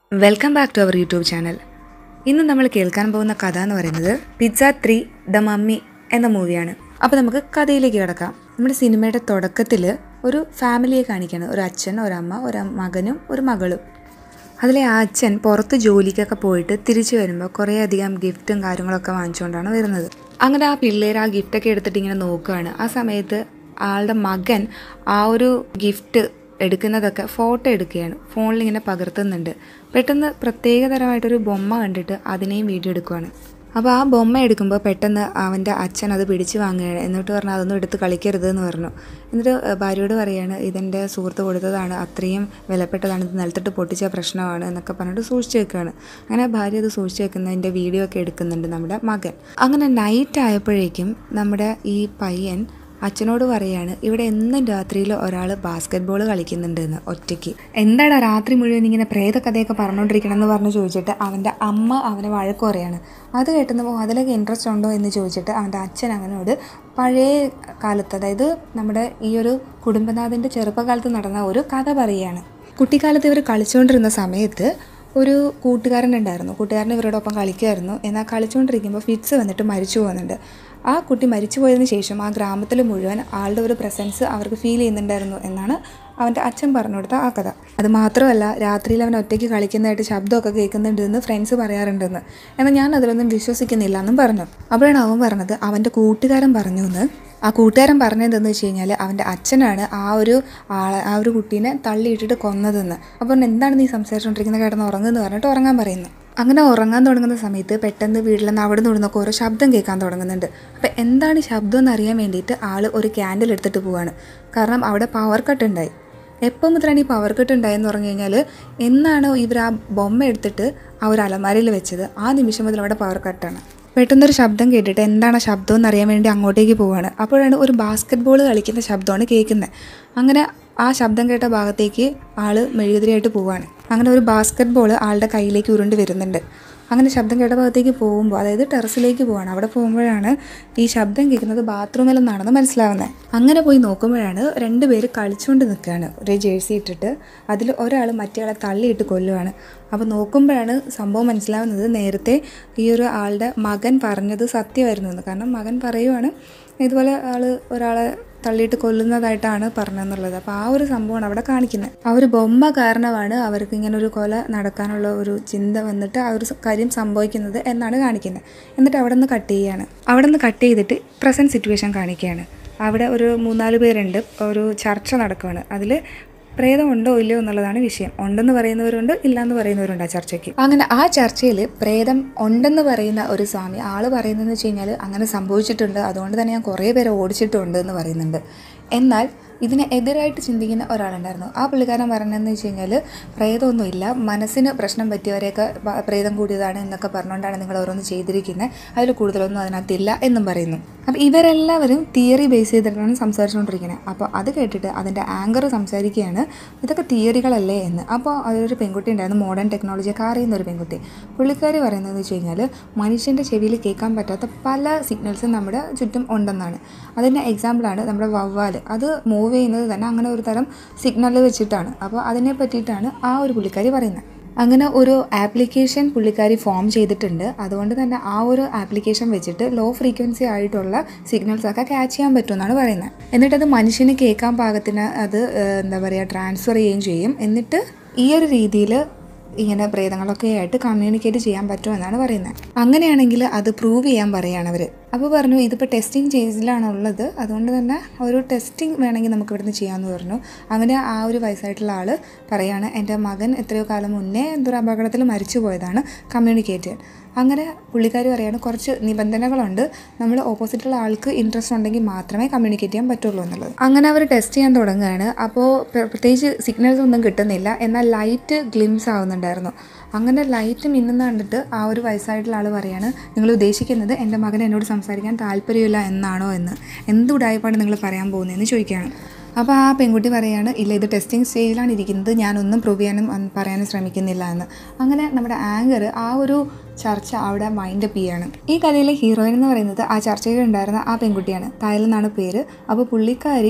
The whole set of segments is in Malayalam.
welcome back to our YouTube channel ഇന്ന് നമ്മൾ കേൾക്കാൻ പോകുന്ന കഥ എന്ന് പറയുന്നത് പിസ്സ ത്രീ ദ മമ്മി എന്ന മൂവിയാണ് അപ്പോൾ നമുക്ക് കഥയിലേക്ക് കിടക്കാം നമ്മുടെ സിനിമയുടെ തുടക്കത്തിൽ ഒരു ഫാമിലിയെ കാണിക്കുകയാണ് ഒരു അച്ഛൻ ഒരമ്മ ഒരു മകനും ഒരു മകളും അതിലെ ആ അച്ഛൻ പുറത്ത് ജോലിക്കൊക്കെ പോയിട്ട് തിരിച്ചു വരുമ്പോൾ കുറേയധികം ഗിഫ്റ്റും കാര്യങ്ങളൊക്കെ വാങ്ങിച്ചുകൊണ്ടാണ് വരുന്നത് അങ്ങനെ ആ പിള്ളേർ ആ ഗിഫ്റ്റൊക്കെ എടുത്തിട്ട് ഇങ്ങനെ നോക്കുകയാണ് ആ സമയത്ത് ആളുടെ മകൻ ആ ഒരു ഗിഫ്റ്റ് എടുക്കുന്നതൊക്കെ ഫോട്ടോ എടുക്കുകയാണ് ഫോണിൽ ഇങ്ങനെ പകർത്തുന്നുണ്ട് പെട്ടെന്ന് പ്രത്യേകതരമായിട്ടൊരു ബൊമ്മ കണ്ടിട്ട് അതിനെയും വീഡിയോ എടുക്കുകയാണ് അപ്പോൾ ആ ബൊമ്മ എടുക്കുമ്പോൾ പെട്ടെന്ന് അവൻ്റെ അച്ഛൻ അത് പിടിച്ച് വാങ്ങുകയാണ് എന്നിട്ട് പറഞ്ഞു അതൊന്നും എടുത്ത് കളിക്കരുത് എന്ന് പറഞ്ഞു എന്നിട്ട് ഭാര്യയോട് പറയാണ് ഇതെൻ്റെ സുഹൃത്ത് കൊടുത്തതാണ് അത്രയും വിലപ്പെട്ടതാണ് ഇത് നിലത്തിട്ട് പൊട്ടിച്ച പ്രശ്നമാണ് എന്നൊക്കെ പറഞ്ഞിട്ട് സൂക്ഷിച്ച് വെക്കുകയാണ് അങ്ങനെ ഭാര്യ അത് സൂക്ഷിച്ച് വെക്കുന്നതിൻ്റെ വീഡിയോ ഒക്കെ എടുക്കുന്നുണ്ട് നമ്മുടെ മകൻ അങ്ങനെ നൈറ്റ് ആയപ്പോഴേക്കും നമ്മുടെ ഈ പയ്യൻ അച്ഛനോട് പറയാണ് ഇവിടെ എന്നും രാത്രിയിൽ ഒരാൾ ബാസ്ക്കറ്റ് ബോൾ കളിക്കുന്നുണ്ടെന്ന് ഒറ്റയ്ക്ക് എന്താടാ രാത്രി മുഴുവൻ ഇങ്ങനെ പ്രേതകഥയൊക്കെ പറഞ്ഞുകൊണ്ടിരിക്കണം എന്ന് പറഞ്ഞ് ചോദിച്ചിട്ട് അവൻ്റെ അമ്മ അവനെ വഴക്ക് പറയാണ് അത് കേട്ടുന്നപ്പോൾ അതിലൊക്കെ ഇൻട്രസ്റ്റ് ഉണ്ടോ എന്ന് ചോദിച്ചിട്ട് അവൻ്റെ അച്ഛൻ അവനോട് പഴയ കാലത്ത് അതായത് നമ്മുടെ ഈ ഒരു കുടുംബനാഥൻ്റെ ചെറുപ്പകാലത്ത് നടന്ന ഒരു കഥ പറയുകയാണ് കുട്ടിക്കാലത്ത് ഇവർ കളിച്ചുകൊണ്ടിരുന്ന സമയത്ത് ഒരു കൂട്ടുകാരൻ ഉണ്ടായിരുന്നു കൂട്ടുകാരൻ ഇവരോടൊപ്പം കളിക്കുമായിരുന്നു എന്നാൽ കളിച്ചുകൊണ്ടിരിക്കുമ്പോൾ ഫിറ്റ്സ് വന്നിട്ട് മരിച്ചു പോകുന്നുണ്ട് ആ കുട്ടി മരിച്ചു പോയതിന് ശേഷം ആ ഗ്രാമത്തിൽ മുഴുവൻ ആളുടെ ഒരു പ്രസൻസ് അവർക്ക് ഫീൽ ചെയ്യുന്നുണ്ടായിരുന്നു എന്നാണ് അവൻ്റെ അച്ഛൻ പറഞ്ഞു കൊടുത്ത ആ കഥ അത് മാത്രമല്ല രാത്രിയിൽ അവൻ ഒറ്റയ്ക്ക് കളിക്കുന്നതായിട്ട് ശബ്ദമൊക്കെ കേൾക്കുന്നുണ്ടെന്ന് ഫ്രണ്ട്സ് പറയാറുണ്ടെന്ന് എന്നാൽ ഞാൻ അതിലൊന്നും വിശ്വസിക്കുന്നില്ല എന്നും പറഞ്ഞു അപ്പോഴാണ് അവൻ പറഞ്ഞത് അവൻ്റെ കൂട്ടുകാരൻ പറഞ്ഞു എന്ന് ആ കൂട്ടുകാരൻ പറഞ്ഞതെന്ന് വെച്ച് കഴിഞ്ഞാൽ അവൻ്റെ അച്ഛനാണ് ആ ഒരു ആളെ ആ ഒരു കുട്ടീനെ തള്ളിയിട്ടിട്ട് കൊന്നതെന്ന് അപ്പോൾ എന്താണ് നീ സംസാരിച്ചുകൊണ്ടിരിക്കുന്നത് കിടന്ന് ഉറങ്ങുമെന്ന് പറഞ്ഞിട്ട് ഉറങ്ങാൻ പറയുന്നു അങ്ങനെ ഉറങ്ങാൻ തുടങ്ങുന്ന സമയത്ത് പെട്ടെന്ന് വീട്ടിൽ നിന്ന് അവിടെ നിന്ന് ഓരോ ശബ്ദം കേൾക്കാൻ തുടങ്ങുന്നുണ്ട് അപ്പോൾ എന്താണ് ശബ്ദം എന്ന് അറിയാൻ വേണ്ടിയിട്ട് ആൾ ഒരു ക്യാൻഡിൽ എടുത്തിട്ട് പോവാണ് കാരണം അവിടെ പവർ കട്ട് ഉണ്ടായി എപ്പോൾ മുതലാണ് ഈ പവർ കട്ട് ഉണ്ടായെന്ന് പറഞ്ഞു കഴിഞ്ഞാൽ എന്നാണ് ഇവർ ആ ബൊമ്മ എടുത്തിട്ട് ആ ഒരു അലമാരയിൽ വെച്ചത് ആ നിമിഷം മുതൽ അവിടെ പവർ കട്ടാണ് പെട്ടെന്നൊരു ശബ്ദം കേട്ടിട്ട് എന്താണ് ശബ്ദം എന്ന് അറിയാൻ വേണ്ടി അങ്ങോട്ടേക്ക് പോവാണ് അപ്പോഴാണ് ഒരു ബാസ്ക്കറ്റ് ബോൾ കളിക്കുന്ന ശബ്ദമാണ് കേൾക്കുന്നത് അങ്ങനെ ആ ശബ്ദം കേട്ട ഭാഗത്തേക്ക് ആൾ മെഴുകുതിരിയായിട്ട് പോവാണ് അങ്ങനെ ഒരു ബാസ്ക്കറ്റ് ബോൾ ആളുടെ കയ്യിലേക്ക് ഉരുണ്ട് വരുന്നുണ്ട് അങ്ങനെ ശബ്ദം കേട്ട ഭാഗത്തേക്ക് പോകുമ്പോൾ അതായത് ടെറസിലേക്ക് പോവാണ് അവിടെ പോകുമ്പോഴാണ് ഈ ശബ്ദം കേൾക്കുന്നത് ബാത്റൂമിൽ നിന്നാണെന്ന് മനസ്സിലാവുന്നത് അങ്ങനെ പോയി നോക്കുമ്പോഴാണ് രണ്ടുപേര് കളിച്ചുകൊണ്ട് നിൽക്കുകയാണ് ഒരു ജേഴ്സി ഇട്ടിട്ട് അതിൽ ഒരാൾ മറ്റേയാളെ തള്ളിയിട്ട് കൊല്ലുവാണ് അപ്പോൾ നോക്കുമ്പോഴാണ് സംഭവം മനസ്സിലാവുന്നത് നേരത്തെ ഈ ഒരു ആളുടെ മകൻ പറഞ്ഞത് സത്യമായിരുന്നു എന്ന് കാരണം മകൻ പറയുവാണ് ഇതുപോലെ ആൾ ഒരാളെ തള്ളിയിട്ട് കൊല്ലുന്നതായിട്ടാണ് പറഞ്ഞതെന്നുള്ളത് അപ്പോൾ ആ ഒരു സംഭവമാണ് അവിടെ കാണിക്കുന്നത് ആ ഒരു ബൊമ്മ കാരണമാണ് അവർക്ക് ഇങ്ങനെ ഒരു കൊല നടക്കാനുള്ള ഒരു ചിന്ത വന്നിട്ട് ആ ഒരു കാര്യം സംഭവിക്കുന്നത് എന്നാണ് കാണിക്കുന്നത് എന്നിട്ട് അവിടെ നിന്ന് കട്ട് ചെയ്യുകയാണ് അവിടെ നിന്ന് കട്ട് ചെയ്തിട്ട് പ്രസൻറ്റ് സിറ്റുവേഷൻ കാണിക്കുകയാണ് അവിടെ ഒരു മൂന്നാല് പേരുണ്ട് ഒരു ചർച്ച നടക്കുകയാണ് അതിൽ പ്രേതം ഉണ്ടോ ഇല്ലയോ എന്നുള്ളതാണ് വിഷയം ഉണ്ടെന്ന് പറയുന്നവരുണ്ട് ഇല്ലയെന്ന് പറയുന്നവരുണ്ട് ആ ചർച്ചയ്ക്ക് അങ്ങനെ ആ ചർച്ചയിൽ പ്രേതം ഉണ്ടെന്ന് പറയുന്ന ഒരു സ്വാമി ആള് പറയുന്നതെന്ന് വെച്ച് കഴിഞ്ഞാൽ അങ്ങനെ സംഭവിച്ചിട്ടുണ്ട് അതുകൊണ്ട് തന്നെ ഞാൻ കുറേ പേരെ ഓടിച്ചിട്ടുണ്ട് എന്ന് പറയുന്നുണ്ട് എന്നാൽ ഇതിന് എതിരായിട്ട് ചിന്തിക്കുന്ന ഒരാളുണ്ടായിരുന്നു ആ പുള്ളിക്കാരൻ പറഞ്ഞതെന്ന് വെച്ച് കഴിഞ്ഞാൽ പ്രേതമൊന്നുമില്ല മനസ്സിന് പ്രശ്നം പറ്റിയവരെയൊക്കെ പ്രേതം കൂടിയതാണ് എന്നൊക്കെ പറഞ്ഞുകൊണ്ടാണ് നിങ്ങൾ ഓരോന്ന് ചെയ്തിരിക്കുന്നത് അതിൽ കൂടുതലൊന്നും അതിനകത്തില്ല എന്നും പറയുന്നു അപ്പോൾ ഇവരെല്ലാവരും തിയറി ബേസ് ചെയ്തിട്ടാണ് സംസാരിച്ചുകൊണ്ടിരിക്കുന്നത് അപ്പോൾ അത് കേട്ടിട്ട് അതിൻ്റെ ആങ്കർ സംസാരിക്കുകയാണ് ഇതൊക്കെ തിയറികളല്ലേ എന്ന് അപ്പോൾ അതിലൊരു പെൺകുട്ടി ഉണ്ടായിരുന്നു മോഡേൺ ടെക്നോളജിയൊക്കെ അറിയുന്ന ഒരു പെൺകുട്ടി പുള്ളിക്കാരി പറയുന്നതെന്ന് വെച്ച് കഴിഞ്ഞാൽ മനുഷ്യൻ്റെ ചെവിയിൽ കേൾക്കാൻ പറ്റാത്ത പല സിഗ്നൽസും നമ്മുടെ ചുറ്റും ഉണ്ടെന്നാണ് അതിൻ്റെ എക്സാമ്പിളാണ് നമ്മുടെ വവ്വാൽ അത് മൂവ് ചെയ്യുന്നത് തന്നെ അങ്ങനെ ഒരു തരം സിഗ്നൽ വെച്ചിട്ടാണ് അപ്പോൾ അതിനെ പറ്റിയിട്ടാണ് ആ ഒരു പുള്ളിക്കാരി പറയുന്നത് അങ്ങനെ ഒരു ആപ്ലിക്കേഷൻ പുള്ളിക്കാരി ഫോം ചെയ്തിട്ടുണ്ട് അതുകൊണ്ട് തന്നെ ആ ഒരു ആപ്ലിക്കേഷൻ വെച്ചിട്ട് ലോ ഫ്രീക്വൻസി ആയിട്ടുള്ള സിഗ്നൽസ് ഒക്കെ ക്യാച്ച് ചെയ്യാൻ പറ്റുമെന്നാണ് പറയുന്നത് എന്നിട്ട് അത് മനുഷ്യന് കേൾക്കാൻ പാകത്തിന് അത് എന്താ പറയുക ട്രാൻസ്ഫർ ചെയ്യുകയും ചെയ്യും എന്നിട്ട് ഈ ഒരു രീതിയിൽ ഇങ്ങനെ പ്രേതങ്ങളൊക്കെ ആയിട്ട് കമ്മ്യൂണിക്കേറ്റ് ചെയ്യാൻ പറ്റുമെന്നാണ് പറയുന്നത് അങ്ങനെയാണെങ്കിൽ അത് പ്രൂവ് ചെയ്യാൻ പറയുകയാണ് അവർ അപ്പോൾ പറഞ്ഞു ഇതിപ്പോൾ ടെസ്റ്റിംഗ് സ്റ്റേജിലാണുള്ളത് അതുകൊണ്ട് തന്നെ ഒരു ടെസ്റ്റിംഗ് വേണമെങ്കിൽ നമുക്ക് ഇവിടുന്ന് ചെയ്യാമെന്ന് പറഞ്ഞു അങ്ങനെ ആ ഒരു വയസ്സായിട്ടുള്ള ആൾ പറയാണ് എൻ്റെ മകൻ എത്രയോ കാലം മുന്നേ എന്തൊരു അപകടത്തിൽ മരിച്ചു പോയതാണ് കമ്മ്യൂണിക്കേറ്റ് ചെയ്യാൻ അങ്ങനെ പുള്ളിക്കാർ പറയാണ് കുറച്ച് നിബന്ധനകളുണ്ട് നമ്മൾ ഓപ്പോസിറ്റുള്ള ആൾക്ക് ഇൻട്രസ്റ്റ് ഉണ്ടെങ്കിൽ മാത്രമേ കമ്മ്യൂണിക്കേറ്റ് ചെയ്യാൻ പറ്റുള്ളൂ എന്നുള്ളത് അങ്ങനെ അവർ ടെസ്റ്റ് ചെയ്യാൻ തുടങ്ങുകയാണ് അപ്പോൾ പ്രത്യേകിച്ച് സിഗ്നൽസ് ഒന്നും കിട്ടുന്നില്ല എന്നാൽ ലൈറ്റ് ഗ്ലിംസ് ആവുന്നുണ്ടായിരുന്നു അങ്ങനെ ലൈറ്റ് മിന്നുന്ന കണ്ടിട്ട് ആ ഒരു വയസ്സായിട്ടുള്ള ആൾ പറയാണ് നിങ്ങൾ ഉദ്ദേശിക്കുന്നത് എൻ്റെ മകൻ എന്നോട് സംസാരിക്കാൻ താല്പര്യമില്ല എന്നാണോ എന്ന് എന്ത് ഉടായ്പാണ് നിങ്ങൾ പറയാൻ പോകുന്നതെന്ന് ചോദിക്കുകയാണ് അപ്പോൾ ആ പെൺകുട്ടി പറയാണ് ഇല്ല ഇത് ടെസ്റ്റിംഗ് സ്റ്റേജിലാണ് ഇരിക്കുന്നത് ഞാനൊന്നും പ്രൂവ് ചെയ്യാനും ഉം, പറയാനും ശ്രമിക്കുന്നില്ല എന്ന് അങ്ങനെ നമ്മുടെ ആങ്കർ ആ ഒരു ചർച്ച അവിടെ മൈൻഡ് അപ്പ് ചെയ്യാണ് ഈ കഥയിലെ ഹീറോയിൻ എന്ന് പറയുന്നത് ആ ചർച്ചയിൽ ഉണ്ടായിരുന്ന ആ പെൺകുട്ടിയാണ് തായൽ എന്നാണ് പേര് അപ്പോൾ പുള്ളിക്കാരി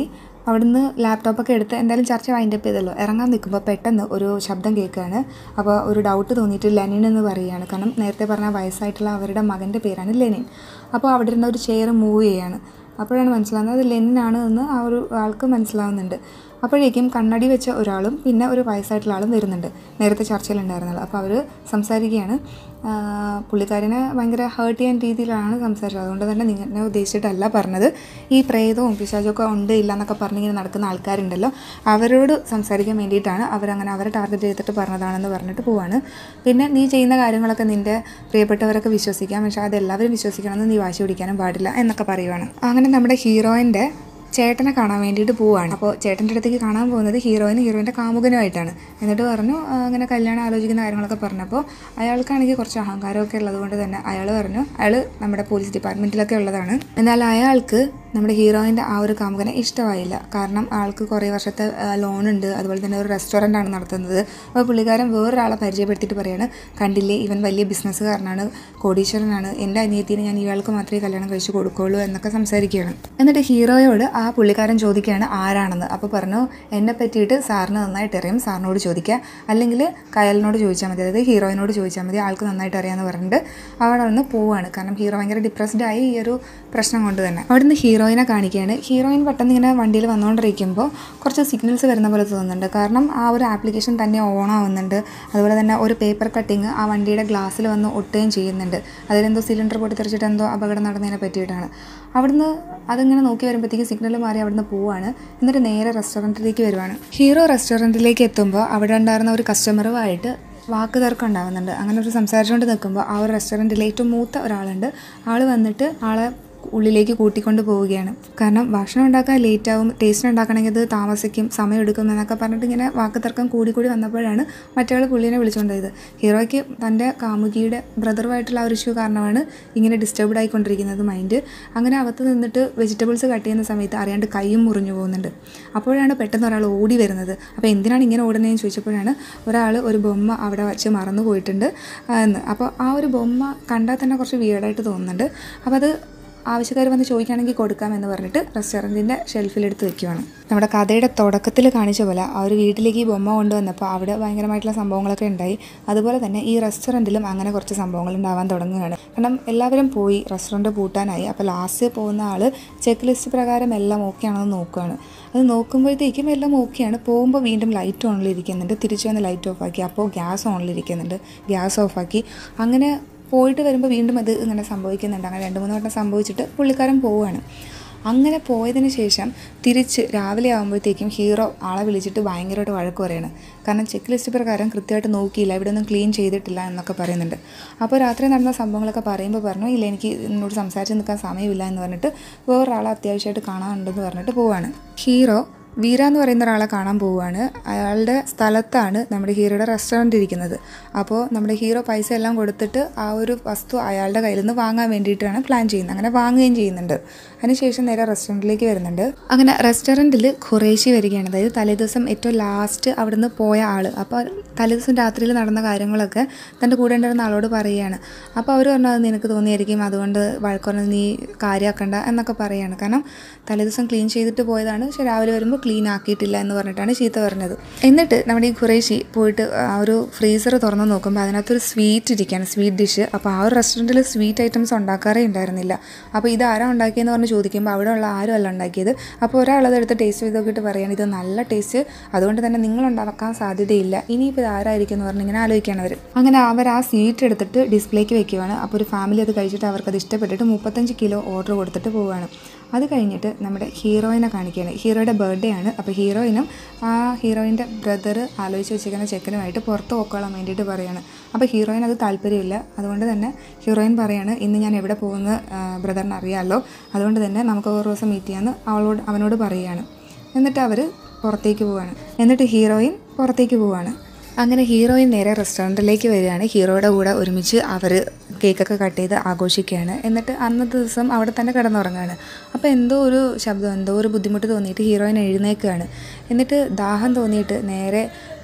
അവിടുന്ന് ലാപ്ടോപ്പൊക്കെ എടുത്ത് എന്തായാലും ചർച്ച വൈൻഡപ്പ് ചെയ്തല്ലോ ഇറങ്ങാൻ നിൽക്കുമ്പോൾ പെട്ടെന്ന് ഒരു ശബ്ദം കേൾക്കുകയാണ് അപ്പോൾ ഒരു ഡൗട്ട് തോന്നിയിട്ട് ലെനിൻ എന്ന് പറയുകയാണ് കാരണം നേരത്തെ പറഞ്ഞ വയസ്സായിട്ടുള്ള അവരുടെ മകൻ്റെ പേരാണ് ലെനിൻ അപ്പോൾ അവിടെ ഇരുന്ന ഒരു ചെയർ മൂവ് ചെയ്യാണ് അപ്പോഴാണ് മനസ്സിലാവുന്നത് അത് ലെനിനാണ് എന്ന് ആ ഒരു ആൾക്ക് മനസ്സിലാവുന്നുണ്ട് അപ്പോഴേക്കും കണ്ണടി വെച്ച ഒരാളും പിന്നെ ഒരു വയസ്സായിട്ടുള്ള ആളും വരുന്നുണ്ട് നേരത്തെ ചർച്ചയിലുണ്ടായിരുന്നല്ലോ അപ്പോൾ അവർ സംസാരിക്കുകയാണ് ആ, പുള്ളിക്കാരനെ ഭയങ്കര ഹേർട്ട് ചെയ്യാൻ രീതിയിലാണ് സംസാരിച്ചത് അതുകൊണ്ട് തന്നെ നിങ്ങളെ ഉദ്ദേശിച്ചിട്ടല്ല പറഞ്ഞത് ഈ പ്രേതവും പിശാചൊക്കെ ഉണ്ട് ഇല്ല എന്നൊക്കെ പറഞ്ഞിങ്ങനെ നടക്കുന്ന ആൾക്കാരുണ്ടല്ലോ അവരോട് സംസാരിക്കാൻ വേണ്ടിയിട്ടാണ് അവരങ്ങനെ അവരെ ടാർഗറ്റ് ചെയ്തിട്ട് പറഞ്ഞതാണെന്ന് പറഞ്ഞിട്ട് പോവാണ് പിന്നെ നീ ചെയ്യുന്ന കാര്യങ്ങളൊക്കെ നിൻ്റെ പ്രിയപ്പെട്ടവരൊക്കെ വിശ്വസിക്കാം പക്ഷേ അതെല്ലാവരും വിശ്വസിക്കണമെന്ന് നീ വാശി പിടിക്കാനും പാടില്ല എന്നൊക്കെ പറയുവാണ് അങ്ങനെ നമ്മുടെ ഹീറോയിൻ്റെ ചേട്ടനെ കാണാൻ വേണ്ടിയിട്ട് പോവാണ് അപ്പോൾ ചേട്ടൻ്റെ അടുത്തേക്ക് കാണാൻ പോകുന്നത് ഹീറോയിനും ഹീറോയിൻ്റെ കാമുകനുമായിട്ടാണ് എന്നിട്ട് പറഞ്ഞു ആ, അങ്ങനെ കല്യാണം ആലോചിക്കുന്ന കാര്യങ്ങളൊക്കെ പറഞ്ഞപ്പോൾ അയാൾക്കാണെങ്കിൽ കുറച്ച് അഹങ്കാരമൊക്കെ ഉള്ളത് കൊണ്ട് തന്നെ അയാൾ പറഞ്ഞു അയാൾ നമ്മുടെ പോലീസ് ഡിപ്പാർട്ട്മെൻറ്റിലൊക്കെ ഉള്ളതാണ് എന്നാൽ അയാൾക്ക് നമ്മുടെ ഹീറോയിൻ്റെ ആ ഒരു കാമുകനെ ഇഷ്ടമായില്ല കാരണം ആൾക്ക് കുറേ വർഷത്തെ ലോൺ ഉണ്ട് അതുപോലെ തന്നെ ഒരു റെസ്റ്റോറൻ്റ് ആണ് നടത്തുന്നത് അപ്പോൾ പുള്ളിക്കാരൻ വേറൊരാളെ പരിചയപ്പെടുത്തിയിട്ട് പറയാണ് കണ്ടില്ലേ ഇവൻ വലിയ ബിസിനസ്സുകാരനാണ് കോടീശ്വരനാണ് എൻ്റെ അനിയത്തിനെ ഞാൻ ഇയാൾക്ക് മാത്രമേ കല്യാണം കഴിച്ച് കൊടുക്കുകയുള്ളൂ എന്നൊക്കെ സംസാരിക്കുകയാണ് എന്നിട്ട് ഹീറോയോട് ആ പുള്ളിക്കാരൻ ചോദിക്കുകയാണ് ആരാണെന്ന് അപ്പോൾ പറഞ്ഞു എന്നെ പറ്റിയിട്ട് സാറിന് നന്നായിട്ട് അറിയാം സാറിനോട് ചോദിക്കുക അല്ലെങ്കിൽ കയലിനോട് ചോദിച്ചാൽ മതി അതായത് ഹീറോയിനോട് ചോദിച്ചാൽ മതി ആൾക്ക് നന്നായിട്ട് അറിയാമെന്ന് പറഞ്ഞിട്ട് അവിടെ നിന്ന് പോവുകയാണ് കാരണം ഹീറോ ഭയങ്കര ഡിപ്രസ്ഡ് ആയി ഈ ഒരു പ്രശ്നം കൊണ്ട് തന്നെ അവിടുന്ന് ഹീറോയിനെ കാണിക്കുകയാണ് ഹീറോയിൻ പെട്ടെന്ന് ഇങ്ങനെ വണ്ടിയിൽ വന്നുകൊണ്ടിരിക്കുമ്പോൾ കുറച്ച് സിഗ്നൽസ് വരുന്ന പോലെ തോന്നുന്നുണ്ട് കാരണം ആ ഒരു ആപ്ലിക്കേഷൻ തന്നെ ഓൺ ആവുന്നുണ്ട് അതുപോലെ തന്നെ ഒരു പേപ്പർ കട്ടിങ് ആ വണ്ടിയുടെ ഗ്ലാസ്സിൽ വന്ന് ഒട്ടുകയും ചെയ്യുന്നുണ്ട് അതിലെന്തോ സിലിണ്ടർ പൊട്ടിത്തെറിച്ചിട്ട് എന്തോ അപകടം നടന്നതിനെ പറ്റിയിട്ടാണ് അവിടുന്ന് അതിങ്ങനെ നോക്കി വരുമ്പോഴത്തേക്ക് സിഗ്നൽ മാറി അവിടുന്ന് പോവാണ് എന്നിട്ട് നേരെ റെസ്റ്റോറൻറ്റിലേക്ക് വരുവാണ് ഹീറോ റെസ്റ്റോറൻറ്റിലേക്ക് എത്തുമ്പോൾ അവിടെ ഉണ്ടായിരുന്ന ഒരു കസ്റ്റമറുമായിട്ട് വാക്ക് തർക്കം ഉണ്ടാകുന്നുണ്ട് അങ്ങനെ ഒരു സംസാരിച്ചുകൊണ്ട് നിൽക്കുമ്പോൾ ആ ഒരു റെസ്റ്റോറൻറ്റിലെ ഏറ്റവും മൂത്ത ഒരാളുണ്ട് ആൾ വന്നിട്ട് ആളെ ഉള്ളിലേക്ക് കൂട്ടിക്കൊണ്ട് പോവുകയാണ് കാരണം ഭക്ഷണം ഉണ്ടാക്കാൻ ലേറ്റ് ആവും ടേസ്റ്റ് ഉണ്ടാക്കണമെങ്കിൽ അത് താമസിക്കും സമയം എടുക്കും എന്നൊക്കെ പറഞ്ഞിട്ട് ഇങ്ങനെ വാക്ക് തർക്കം കൂടി കൂടി വന്നപ്പോഴാണ് മറ്റയാൾ പുള്ളിനെ വിളിച്ചുകൊണ്ടത് ഹീറോയ്ക്ക് തൻ്റെ കാമുകിയുടെ ബ്രദറുമായിട്ടുള്ള ആ ഒരു ഇഷ്യൂ കാരണമാണ് ഇങ്ങനെ ഡിസ്റ്റർബ്ഡ് ആയിക്കൊണ്ടിരിക്കുന്നത് മൈൻഡ് അങ്ങനെ അകത്ത് നിന്നിട്ട് വെജിറ്റബിൾസ് കട്ട് ചെയ്യുന്ന സമയത്ത് അറിയാണ്ട് കൈയും മുറിഞ്ഞു പോകുന്നുണ്ട് അപ്പോഴാണ് പെട്ടെന്ന് ഒരാൾ ഓടി വരുന്നത് അപ്പോൾ എന്തിനാണ് ഇങ്ങനെ ഓടുന്നതെന്ന് ചോദിച്ചപ്പോഴാണ് ഒരാൾ ഒരു ബൊമ്മ അവിടെ വെച്ച് മറന്നു പോയിട്ടുണ്ട് ആ, എന്ന് അപ്പോൾ ആ ഒരു ബൊമ്മ കണ്ടാൽ തന്നെ കുറച്ച് വിയേർഡായിട്ട് തോന്നുന്നുണ്ട് അപ്പോൾ അത് ആവശ്യക്കാർ വന്ന് ചോദിക്കുകയാണെങ്കിൽ കൊടുക്കാമെന്ന് പറഞ്ഞിട്ട് റെസ്റ്റോറൻറ്റിൻ്റെ ഷെൽഫിലെടുത്ത് വെക്കുവാണ് നമ്മുടെ കഥയുടെ തുടക്കത്തിൽ കാണിച്ച പോലെ ആ ഒരു വീട്ടിലേക്ക് ഈ ബൊമ്മ കൊണ്ടുവന്നപ്പോൾ അവിടെ ഭയങ്കരമായിട്ടുള്ള സംഭവങ്ങളൊക്കെ ഉണ്ടായി അതുപോലെ തന്നെ ഈ റെസ്റ്റോറൻറ്റിലും അങ്ങനെ കുറച്ച് സംഭവങ്ങൾ ഉണ്ടാവാൻ തുടങ്ങുകയാണ് കാരണം എല്ലാവരും പോയി റെസ്റ്റോറൻറ്റ് പൂട്ടാനായി അപ്പോൾ ലാസ്റ്റ് പോകുന്ന ആൾ ചെക്ക് ലിസ്റ്റ് പ്രകാരം എല്ലാം ഓക്കെ ആണെന്ന് നോക്കുകയാണ് അത് നോക്കുമ്പോഴത്തേക്കും എല്ലാം ഓക്കെയാണ് പോകുമ്പോൾ വീണ്ടും ലൈറ്റ് ഓണിലിരിക്കുന്നുണ്ട് തിരിച്ചു വന്ന് ലൈറ്റ് ഓഫാക്കി അപ്പോൾ ഗ്യാസ് ഓണിലിരിക്കുന്നുണ്ട് ഗ്യാസ് ഓഫാക്കി അങ്ങനെ പോയിട്ട് വരുമ്പോൾ വീണ്ടും അത് ഇങ്ങനെ സംഭവിക്കുന്നുണ്ട് അങ്ങനെ രണ്ട് മൂന്ന് വട്ടം സംഭവിച്ചിട്ട് പുള്ളിക്കാരൻ പോവുകയാണ് അങ്ങനെ പോയതിന് ശേഷം തിരിച്ച് രാവിലെ ആകുമ്പോഴത്തേക്കും ഹീറോ ആളെ വിളിച്ചിട്ട് ഭയങ്കരമായിട്ട് വഴക്ക് പറയാണ് കാരണം ചെക്ക് ലിസ്റ്റ് പ്രകാരം കൃത്യമായിട്ട് നോക്കിയില്ല ഇവിടെ ഒന്നും ക്ലീൻ ചെയ്തിട്ടില്ല എന്നൊക്കെ പറയുന്നുണ്ട് അപ്പോൾ രാത്രി നടന്ന സംഭവങ്ങളൊക്കെ പറയുമ്പോൾ പറഞ്ഞു ഇല്ല എനിക്ക് എന്നോട് സംസാരിച്ച് നിൽക്കാൻ സമയമില്ല എന്ന് പറഞ്ഞിട്ട് വേറൊരാളെ അത്യാവശ്യമായിട്ട് കാണാനുണ്ടെന്ന് പറഞ്ഞിട്ട് പോവാണ് ഹീറോ വീര എന്ന് പറയുന്ന ഒരാളെ കാണാൻ പോവുകയാണ് അയാളുടെ സ്ഥലത്താണ് നമ്മുടെ ഹീറോയുടെ റെസ്റ്റോറൻറ്റ് ഇരിക്കുന്നത് അപ്പോൾ നമ്മുടെ ഹീറോ പൈസ എല്ലാം കൊടുത്തിട്ട് ആ ഒരു വസ്തു അയാളുടെ കയ്യിൽ നിന്ന് വാങ്ങാൻ വേണ്ടിയിട്ടാണ് പ്ലാൻ ചെയ്യുന്നത് അങ്ങനെ വാങ്ങുകയും ചെയ്യുന്നുണ്ട് അതിനുശേഷം നേരെ റെസ്റ്റോറൻറ്റിലേക്ക് വരുന്നുണ്ട് അങ്ങനെ റെസ്റ്റോറൻറ്റിൽ ഖുറേഷി വരികയാണ് അതായത് തലേദിവസം ഏറ്റവും ലാസ്റ്റ് അവിടുന്ന് പോയ ആൾ അപ്പോൾ തലേദിവസം രാത്രിയിൽ നടന്ന കാര്യങ്ങളൊക്കെ തൻ്റെ കൂടെ ഉണ്ടായിരുന്ന ആളോട് പറയുകയാണ് അപ്പോൾ അവർ പറഞ്ഞു അത് നിനക്ക് തോന്നിയായിരിക്കും അതുകൊണ്ട് വഴക്കുറഞ്ഞ് നീ കാര്യമാക്കണ്ട എന്നൊക്കെ പറയുകയാണ് കാരണം തലേദിവസം ക്ലീൻ ചെയ്തിട്ട് പോയതാണ് പക്ഷെ രാവിലെ വരുമ്പോൾ ക്ലീൻ ആക്കിയിട്ടില്ല എന്ന് പറഞ്ഞിട്ടാണ് ചീത്ത പറഞ്ഞത് എന്നിട്ട് നമ്മുടെ ഈ ഖുറേഷി പോയിട്ട് ആ ഒരു ഫ്രീസർ തുറന്ന് നോക്കുമ്പോൾ അതിനകത്തൊരു സ്വീറ്റ് ഇരിക്കുകയാണ് സ്വീറ്റ് ഡിഷ് അപ്പോൾ ആ ഒരു റെസ്റ്റോറൻറ്റിൽ സ്വീറ്റ് ഐറ്റംസ് ഉണ്ടാക്കാറേ ഉണ്ടായിരുന്നില്ല അപ്പോൾ ഇത് ആരാ ഉണ്ടാക്കിയെന്ന് പറഞ്ഞ് ചോദിക്കുമ്പോൾ അവിടെ ഉള്ള ആരും അല്ല ഉണ്ടാക്കിയത് അപ്പോൾ ഒരാളത് എടുത്ത് ടേസ്റ്റ് ചെയ്ത് നോക്കിയിട്ട് പറയാണ് ഇത് നല്ല ടേസ്റ്റ് അതുകൊണ്ട് തന്നെ നിങ്ങൾ ഉണ്ടാക്കാൻ സാധ്യതയില്ല ഇനിയിപ്പോൾ ഇത് ആരായിരിക്കും എന്ന് പറഞ്ഞ് ഇങ്ങനെ ആലോചിക്കുകയാണ് അവർ അങ്ങനെ അവർ ആ സ്വീറ്റ് എടുത്തിട്ട് ഡിസ്പ്ലേക്ക് വെക്കുവാണ് അപ്പോൾ ഒരു ഫാമിലി അത് കഴിച്ചിട്ട് അവർക്ക് അത് ഇഷ്ടപ്പെട്ടിട്ട് മുപ്പത്തഞ്ച് കിലോ ഓർഡർ കൊടുത്തിട്ട് പോവുകയാണ് അത് കഴിഞ്ഞിട്ട് നമ്മുടെ ഹീറോയിനെ കാണിക്കുകയാണ് ഹീറോയുടെ ബർത്ത്ഡേ ആണ് അപ്പോൾ ഹീറോയിനും ആ ഹീറോയിൻ്റെ ബ്രദർ ആലോചിച്ച് വെച്ചിരിക്കുന്ന ചെക്കനുമായിട്ട് പുറത്ത് പോക്കോളാൻ വേണ്ടിയിട്ട് പറയാണ് അപ്പോൾ ഹീറോയിൻ അത് താല്പര്യമില്ല അതുകൊണ്ട് തന്നെ ഹീറോയിൻ പറയാണ് ഇന്ന് ഞാൻ എവിടെ പോകുന്ന ബ്രദറിന് അറിയാമല്ലോ അതുകൊണ്ട് തന്നെ നമുക്ക് ഒരു ദിവസം മീറ്റ് ചെയ്യാമെന്ന് അവളോട് അവനോട് പറയുകയാണ് എന്നിട്ട് അവർ പുറത്തേക്ക് പോവാണ് എന്നിട്ട് ഹീറോയിൻ പുറത്തേക്ക് പോവാണ് അങ്ങനെ ഹീറോയിൻ നേരെ റെസ്റ്റോറൻറ്റിലേക്ക് വരികയാണ് ഹീറോയുടെ കൂടെ ഒരുമിച്ച് അവർ കേക്കൊക്കെ കട്ട് ചെയ്ത് ആഘോഷിക്കുകയാണ് എന്നിട്ട് അന്നത്തെ ദിവസം അവിടെ തന്നെ കിടന്നുറങ്ങുകയാണ് അപ്പോൾ എന്തോ ഒരു ശബ്ദം എന്തോ ഒരു ബുദ്ധിമുട്ട് തോന്നിയിട്ട് ഹീറോയിൻ എഴുന്നേൽക്കുകയാണ് എന്നിട്ട് ദാഹം തോന്നിയിട്ട് നേരെ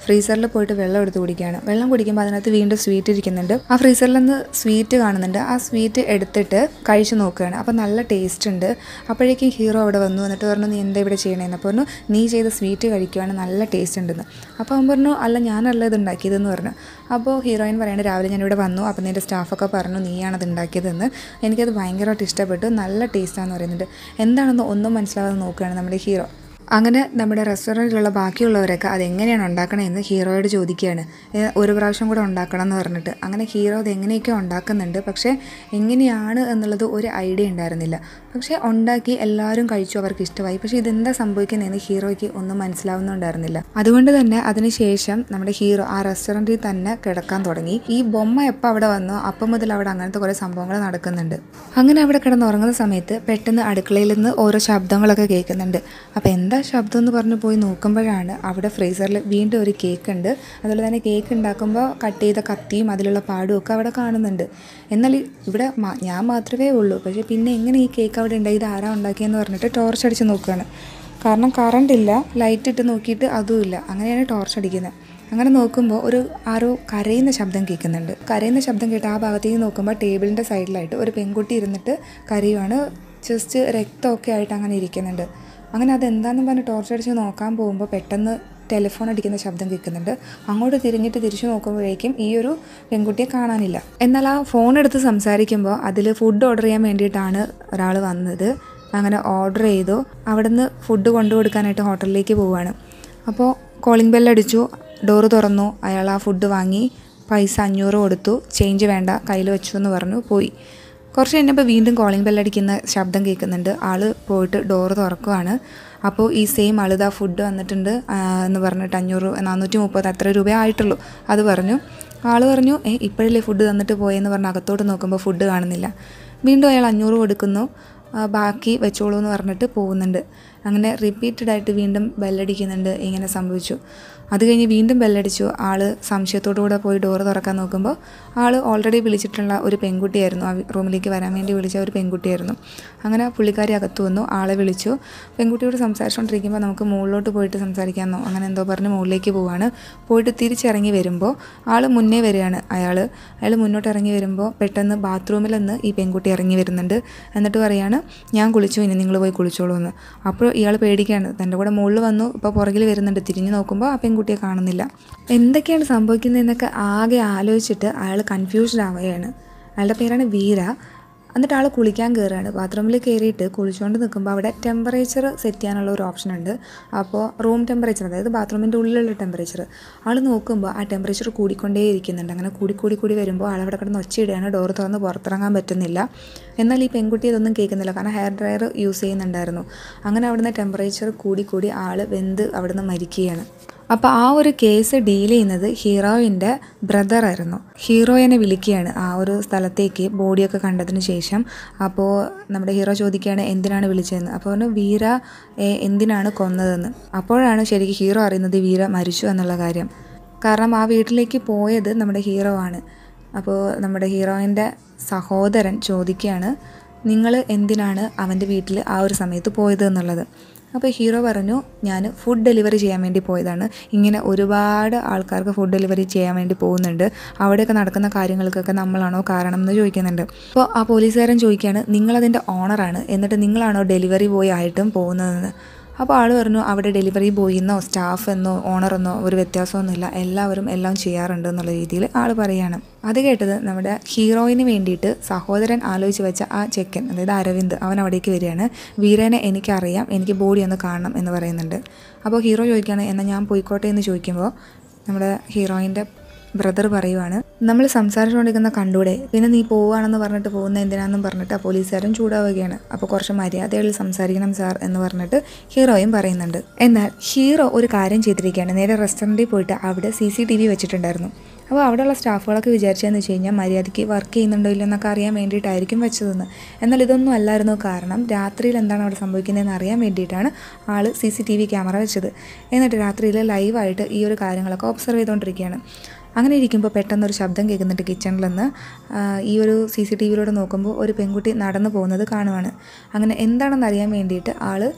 ഫ്രീസറിൽ പോയിട്ട് വെള്ളം എടുത്ത് കുടിക്കുകയാണ് വെള്ളം കുടിക്കുമ്പോൾ അതിനകത്ത് വീണ്ടും സ്വീറ്റ് ഇരിക്കുന്നുണ്ട് ആ ഫ്രീസറിൽ നിന്ന് സ്വീറ്റ് കാണുന്നുണ്ട് ആ സ്വീറ്റ് എടുത്തിട്ട് കഴിച്ചു നോക്കുകയാണ് അപ്പോൾ നല്ല ടേസ്റ്റ് ഉണ്ട് അപ്പോഴേക്കും ഹീറോ അവിടെ വന്നു എന്നിട്ട് പറഞ്ഞു നീ എന്താ ഇവിടെ ചെയ്യണേന്ന് അപ്പോൾ പറഞ്ഞു നീ ചെയ്ത സ്വീറ്റ് കഴിക്കുകയാണ് നല്ല ടേസ്റ്റ് ഉണ്ടെന്ന് അപ്പോൾ അവൻ പറഞ്ഞു അല്ല ഞാനല്ല ഇത് ഉണ്ടാക്കിയതെന്ന് പറഞ്ഞു അപ്പോൾ ഹീറോയിൻ പറയുന്നത് രാവിലെ ഞാനിവിടെ വന്നു അപ്പോൾ നിൻ്റെ സ്റ്റാഫൊക്കെ പറഞ്ഞു നീയാണത് ഉണ്ടാക്കിയതെന്ന് എനിക്കത് ഭയങ്കരമായിട്ട് ഇഷ്ടപ്പെട്ടു നല്ല ടേസ്റ്റാണെന്ന് പറയുന്നുണ്ട് എന്താണെന്ന് ഒന്നും മനസ്സിലാവാതെ നോക്കുകയാണ് നമ്മുടെ ഹീറോ അങ്ങനെ നമ്മുടെ റെസ്റ്റോറൻറ്റിലുള്ള ബാക്കിയുള്ളവരൊക്കെ അതെങ്ങനെയാണ് ഉണ്ടാക്കണമെന്ന് ഹീറോയോട് ചോദിക്കുകയാണ് ഏ, ഒരു പ്രാവശ്യം കൂടെ ഉണ്ടാക്കണം എന്ന് പറഞ്ഞിട്ട് അങ്ങനെ ഹീറോ അത് എങ്ങനെയൊക്കെ ഉണ്ടാക്കുന്നുണ്ട് പക്ഷേ എങ്ങനെയാണ് എന്നുള്ളത് ഒരു ഐഡിയ ഉണ്ടായിരുന്നില്ല പക്ഷേ ഉണ്ടാക്കി എല്ലാവരും കഴിച്ചു അവർക്ക് ഇഷ്ടമായി പക്ഷേ ഇതെന്താ സംഭവിക്കുന്നതെന്ന് ഹീറോയ്ക്ക് ഒന്നും മനസ്സിലാവുന്നുണ്ടായിരുന്നില്ല അതുകൊണ്ട് തന്നെ അതിനുശേഷം നമ്മുടെ ഹീറോ ആ റെസ്റ്റോറൻറ്റിൽ തന്നെ കിടക്കാൻ തുടങ്ങി ഈ ബൊമ്മ എപ്പോൾ അവിടെ വന്നോ അപ്പം മുതൽ അവിടെ അങ്ങനത്തെ കുറേ സംഭവങ്ങൾ നടക്കുന്നുണ്ട് അങ്ങനെ അവിടെ കിടന്ന് ഉറങ്ങുന്ന സമയത്ത് പെട്ടെന്ന് അടുക്കളയിൽ നിന്ന് ഓരോ ശബ്ദങ്ങളൊക്കെ കേൾക്കുന്നുണ്ട് അപ്പോൾ എന്താ ശബ്ദം എന്ന് പറഞ്ഞ് പോയി നോക്കുമ്പോഴാണ് അവിടെ ഫ്രീസറിൽ വീണ്ടും ഒരു കേക്ക് ഉണ്ട് അതുപോലെ തന്നെ കേക്ക് ഉണ്ടാക്കുമ്പോൾ കട്ട് ചെയ്ത കത്തിയും അതിലുള്ള പാടും ഒക്കെ അവിടെ കാണുന്നുണ്ട് എന്നാൽ ഈ- ഇവിടെ മ- ഞാൻ മാത്രമേ ഉള്ളൂ പക്ഷേ പിന്നെ എങ്ങനെ ഈ കേക്ക് അവിടെ ഉണ്ടായി ഇത് ആരാ ഉണ്ടാക്കിയെന്ന് പറഞ്ഞിട്ട് ടോർച്ച് അടിച്ച് നോക്കുകയാണ് കാരണം കറണ്ട് ഇല്ല ലൈറ്റ് ഇട്ട് നോക്കിയിട്ട് അതുമില്ല അങ്ങനെയാണ് ടോർച്ച് അടിക്കുന്നത് അങ്ങനെ നോക്കുമ്പോൾ ഒരു ആരോ കരയുന്ന ശബ്ദം കേൾക്കുന്നുണ്ട് കരയുന്ന ശബ്ദം കേട്ട് ആ ഭാഗത്തേക്ക് നോക്കുമ്പോൾ ടേബിളിൻ്റെ സൈഡിലായിട്ട് ഒരു പെൺകുട്ടി ഇരുന്നിട്ട് കരയുവാണ് ജസ്റ്റ് രക്തമൊക്കെ ആയിട്ട് അങ്ങനെ ഇരിക്കുന്നുണ്ട് അങ്ങനെ അതെന്താണെന്ന് പറഞ്ഞ് ടോർച്ച് അടിച്ച് നോക്കാൻ പോകുമ്പോൾ പെട്ടെന്ന് ടെലിഫോൺ അടിക്കുന്ന ശബ്ദം കേൾക്കുന്നുണ്ട് അങ്ങോട്ട് തിരിഞ്ഞിട്ട് തിരിച്ചു നോക്കുമ്പോഴേക്കും ഈ ഒരു പെൺകുട്ടിയെ കാണാനില്ല എന്നാൽ ആ ഫോൺ എടുത്ത് സംസാരിക്കുമ്പോൾ അതിൽ ഫുഡ് ഓർഡർ ചെയ്യാൻ വേണ്ടിയിട്ടാണ് ഒരാൾ വന്നത് അങ്ങനെ ഓർഡർ ചെയ്തു അവിടുന്ന് ഫുഡ് കൊണ്ടു കൊടുക്കാനായിട്ട് ഹോട്ടലിലേക്ക് പോവുകയാണ് അപ്പോൾ കോളിംഗ് ബെല്ലടിച്ചു ഡോറ് തുറന്നു അയാൾ ആ ഫുഡ് വാങ്ങി പൈസ അഞ്ഞൂറ് കൊടുത്തു ചേഞ്ച് വേണ്ട കയ്യിൽ വെച്ചു എന്ന് പറഞ്ഞു പോയി കുറച്ച് കഴിഞ്ഞപ്പോൾ വീണ്ടും കോളിംഗ് ബെല്ലടിക്കുന്ന ശബ്ദം കേൾക്കുന്നുണ്ട് ആള് പോയിട്ട് ഡോറ് തുറക്കുവാണ് അപ്പോൾ ഈ സെയിം ആളിതാ ഫുഡ് വന്നിട്ടുണ്ട് ആ, എന്ന് പറഞ്ഞിട്ട് അഞ്ഞൂറ് നാനൂറ്റി മുപ്പത് അത്ര രൂപ ആയിട്ടുള്ളൂ അത് പറഞ്ഞു ആള് പറഞ്ഞു ഏ ഇപ്പോഴല്ലേ ഫുഡ് തന്നിട്ട് പോയെന്ന് പറഞ്ഞ് അകത്തോട്ട് നോക്കുമ്പോൾ ഫുഡ് കാണുന്നില്ല വീണ്ടും അയാൾ അഞ്ഞൂറ് കൊടുക്കുന്നു ആ, ബാക്കി വെച്ചോളൂ എന്ന് പറഞ്ഞിട്ട് പോകുന്നുണ്ട് അങ്ങനെ റിപ്പീറ്റഡ് ആയിട്ട് വീണ്ടും ബെല്ലടിക്കുന്നുണ്ട് ഇങ്ങനെ സംഭവിച്ചു അത് കഴിഞ്ഞ് വീണ്ടും ബെല്ലടിച്ചു ആള് സംശയത്തോടു കൂടെ പോയി ഡോറ് തുറക്കാൻ നോക്കുമ്പോൾ ആള് ഓൾറെഡി വിളിച്ചിട്ടുള്ള ഒരു പെൺകുട്ടിയായിരുന്നു ആ റൂമിലേക്ക് വരാൻ വേണ്ടി വിളിച്ച ഒരു പെൺകുട്ടിയായിരുന്നു അങ്ങനെ പുള്ളിക്കാരി അകത്ത് വന്നു ആളെ വിളിച്ചു പെൺകുട്ടിയോട് സംസാരിച്ചുകൊണ്ടിരിക്കുമ്പോൾ നമുക്ക് മുകളിലോട്ട് പോയിട്ട് സംസാരിക്കാമെന്നോ അങ്ങനെ എന്തോ പറഞ്ഞ് മുകളിലേക്ക് പോവാണ് പോയിട്ട് തിരിച്ചിറങ്ങി വരുമ്പോൾ ആൾ മുന്നേ വരികയാണ് അയാൾ അയാൾ മുന്നോട്ട് ഇറങ്ങി വരുമ്പോൾ പെട്ടെന്ന് ബാത്റൂമിൽ നിന്ന് ഈ പെൺകുട്ടി ഇറങ്ങി വരുന്നുണ്ട് എന്നിട്ട് പറയാണ് ഞാൻ കുളിച്ചു ഇനി നിങ്ങൾ പോയി കുളിച്ചോളൂ എന്ന് അപ്പോൾ ഇയാൾ പേടിക്കുകയാണ് തൻ്റെ കൂടെ മുകളിൽ വന്നു ഇപ്പോൾ പുറകിൽ വരുന്നുണ്ട് തിരിഞ്ഞു നോക്കുമ്പോൾ ആ പെൺകുട്ടിയെ കാണുന്നില്ല എന്തൊക്കെയാണ് സംഭവിക്കുന്നതെന്നൊക്കെ ആകെ ആലോചിച്ചിട്ട് അയാൾ കൺഫ്യൂസ്ഡ് ആവുകയാണ് അയാളുടെ പേരാണ് വീര എന്നിട്ട് ആൾ കുളിക്കാൻ കയറുകയാണ് ബാത്റൂമിൽ കയറിയിട്ട് കുളിച്ചുകൊണ്ട് നിൽക്കുമ്പോൾ അവിടെ ടെമ്പറേച്ചർ സെറ്റ് ചെയ്യാനുള്ള ഒരു ഓപ്ഷൻ ഉണ്ട് അപ്പോൾ റൂം ടെമ്പറേച്ചർ അതായത് ബാത്റൂമിൻ്റെ ഉള്ളിലുള്ള ടെമ്പറേച്ചർ ആൾ നോക്കുമ്പോൾ ആ ടെമ്പറേച്ചർ കൂടിക്കൊണ്ടേ ഇരിക്കുന്നുണ്ട് അങ്ങനെ കൂടി കൂടി കൂടി വരുമ്പോൾ ആൾ അവിടെ കിടന്ന് ഒച്ചയിടുകയാണ് ഡോർ തുറന്ന് പുറത്തിറങ്ങാൻ പറ്റുന്നില്ല എന്നാൽ ഈ പെൺകുട്ടി ഇതൊന്നും കേൾക്കുന്നില്ല കാരണം ഹെയർ ഡ്രയർ യൂസ് ചെയ്യുന്നുണ്ടായിരുന്നു അങ്ങനെ അവിടുന്ന് ടെമ്പറേച്ചർ കൂടി കൂടി ആൾ വെന്ത് അവിടുന്ന് മരിക്കുകയാണ് അപ്പോൾ ആ ഒരു കേസ് ഡീൽ ചെയ്യുന്നത് ഹീറോയിൻ്റെ ബ്രദറായിരുന്നു ഹീറോയിനെ വിളിക്കുകയാണ് ആ ഒരു സ്ഥലത്തേക്ക് ബോഡിയൊക്കെ കണ്ടതിന് ശേഷം അപ്പോൾ നമ്മുടെ ഹീറോ ചോദിക്കുകയാണ് എന്തിനാണ് വിളിച്ചതെന്ന് അപ്പോൾ പറഞ്ഞു വീര ഏ, എന്തിനാണ് കൊന്നതെന്ന് അപ്പോഴാണ് ശരിക്കും ഹീറോ അറിയുന്നത് വീര മരിച്ചു എന്നുള്ള കാര്യം കാരണം ആ വീട്ടിലേക്ക് പോയത് നമ്മുടെ ഹീറോ ആണ് അപ്പോൾ നമ്മുടെ ഹീറോയിൻ്റെ സഹോദരൻ ചോദിക്കുകയാണ് നിങ്ങൾ എന്തിനാണ് അവൻ്റെ വീട്ടിൽ ആ ഒരു സമയത്ത് പോയത് എന്നുള്ളത് അപ്പോൾ ഹീറോ പറഞ്ഞു ഞാൻ ഫുഡ് ഡെലിവറി ചെയ്യാൻ വേണ്ടി പോയതാണ് ഇങ്ങനെ ഒരുപാട് ആൾക്കാർക്ക് ഫുഡ് ഡെലിവറി ചെയ്യാൻ വേണ്ടി പോകുന്നുണ്ട് അവിടെയൊക്കെ നടക്കുന്ന കാര്യങ്ങൾക്കൊക്കെ നമ്മളാണോ കാരണം എന്ന് ചോദിക്കുന്നുണ്ട് അപ്പോൾ ആ പോലീസുകാരൻ ചോദിക്കുകയാണ് നിങ്ങളതിൻ്റെ ഓണറാണ് എന്നിട്ട് നിങ്ങളാണോ ഡെലിവറി ബോയ് ആയിട്ടും പോകുന്നതെന്ന് അപ്പോൾ ആൾ പറഞ്ഞു അവിടെ ഡെലിവറി ബോയ് എന്നോ സ്റ്റാഫ് എന്നോ ഓണർ എന്നോ ഒരു വ്യത്യാസമൊന്നുമില്ല എല്ലാവരും എല്ലാം ചെയ്യാറുണ്ട് എന്നുള്ള രീതിയിൽ ആൾ പറയാണ് അത് കേട്ടത് നമ്മുടെ ഹീറോയിന് വേണ്ടിയിട്ട് സഹോദരൻ ആലോചിച്ച് വെച്ച ആ ചെക്കൻ അതായത് അരവിന്ദ് അവൻ അവിടേക്ക് വരികയാണ് വീരനെ എനിക്കറിയാം എനിക്ക് ബോഡി ഒന്ന് കാണണം എന്ന് പറയുന്നുണ്ട് അപ്പോൾ ഹീറോ ചോദിക്കുകയാണ് എന്നാൽ ഞാൻ പോയിക്കോട്ടെ എന്ന് ചോദിക്കുമ്പോൾ നമ്മുടെ ഹീറോയിൻ്റെ ബ്രദർ പറയുവാണ് നമ്മൾ സംസാരിച്ചുകൊണ്ടിരിക്കുന്ന കണ്ടൂടെ പിന്നെ നീ പോവുകയാണെന്ന് പറഞ്ഞിട്ട് പോകുന്ന എന്തിനാണെന്നും പറഞ്ഞിട്ട് ആ പോലീസുകാരൻ ചൂടാവുകയാണ് അപ്പോൾ കുറച്ച് മര്യാദകളിൽ സംസാരിക്കണം സാർ എന്ന് പറഞ്ഞിട്ട് ഹീറോയും പറയുന്നുണ്ട് എന്നാൽ ഹീറോ ഒരു കാര്യം ചെയ്തിരിക്കുകയാണ് നേരെ റെസ്റ്റോറൻറ്റിൽ പോയിട്ട് അവിടെ സി സി ടി വി വെച്ചിട്ടുണ്ടായിരുന്നു അപ്പോൾ അവിടെയുള്ള സ്റ്റാഫുകളൊക്കെ വിചാരിച്ചതെന്ന് വെച്ച് കഴിഞ്ഞാൽ മര്യാദയ്ക്ക് വർക്ക് ചെയ്യുന്നുണ്ടോ ഇല്ലയോ എന്നൊക്കെ അറിയാൻ വേണ്ടിയിട്ടായിരിക്കും വെച്ചതെന്ന് എന്നാൽ ഇതൊന്നും അല്ലായിരുന്നു കാരണം രാത്രിയിൽ എന്താണ് അവിടെ സംഭവിക്കുന്നതെന്ന് അറിയാൻ വേണ്ടിയിട്ടാണ് ആൾ C C T V camera വെച്ചത് എന്നിട്ട് രാത്രിയിൽ ലൈവായിട്ട് ഈ ഒരു കാര്യങ്ങളൊക്കെ ഒബ്സർവ് ചെയ്തുകൊണ്ടിരിക്കുകയാണ് അങ്ങനെ ഇരിക്കുമ്പോൾ പെട്ടെന്നൊരു ശബ്ദം കേൾക്കുന്നുണ്ട് കിച്ചണിൽ നിന്ന് ആ, ഈ ഒരു സി സി ടി വിയിലൂടെ നോക്കുമ്പോൾ ഒരു പെൺകുട്ടി നടന്നു പോകുന്നത് കാണുവാണ് അങ്ങനെ എന്താണെന്ന് അറിയാൻ വേണ്ടിയിട്ട് ആൾ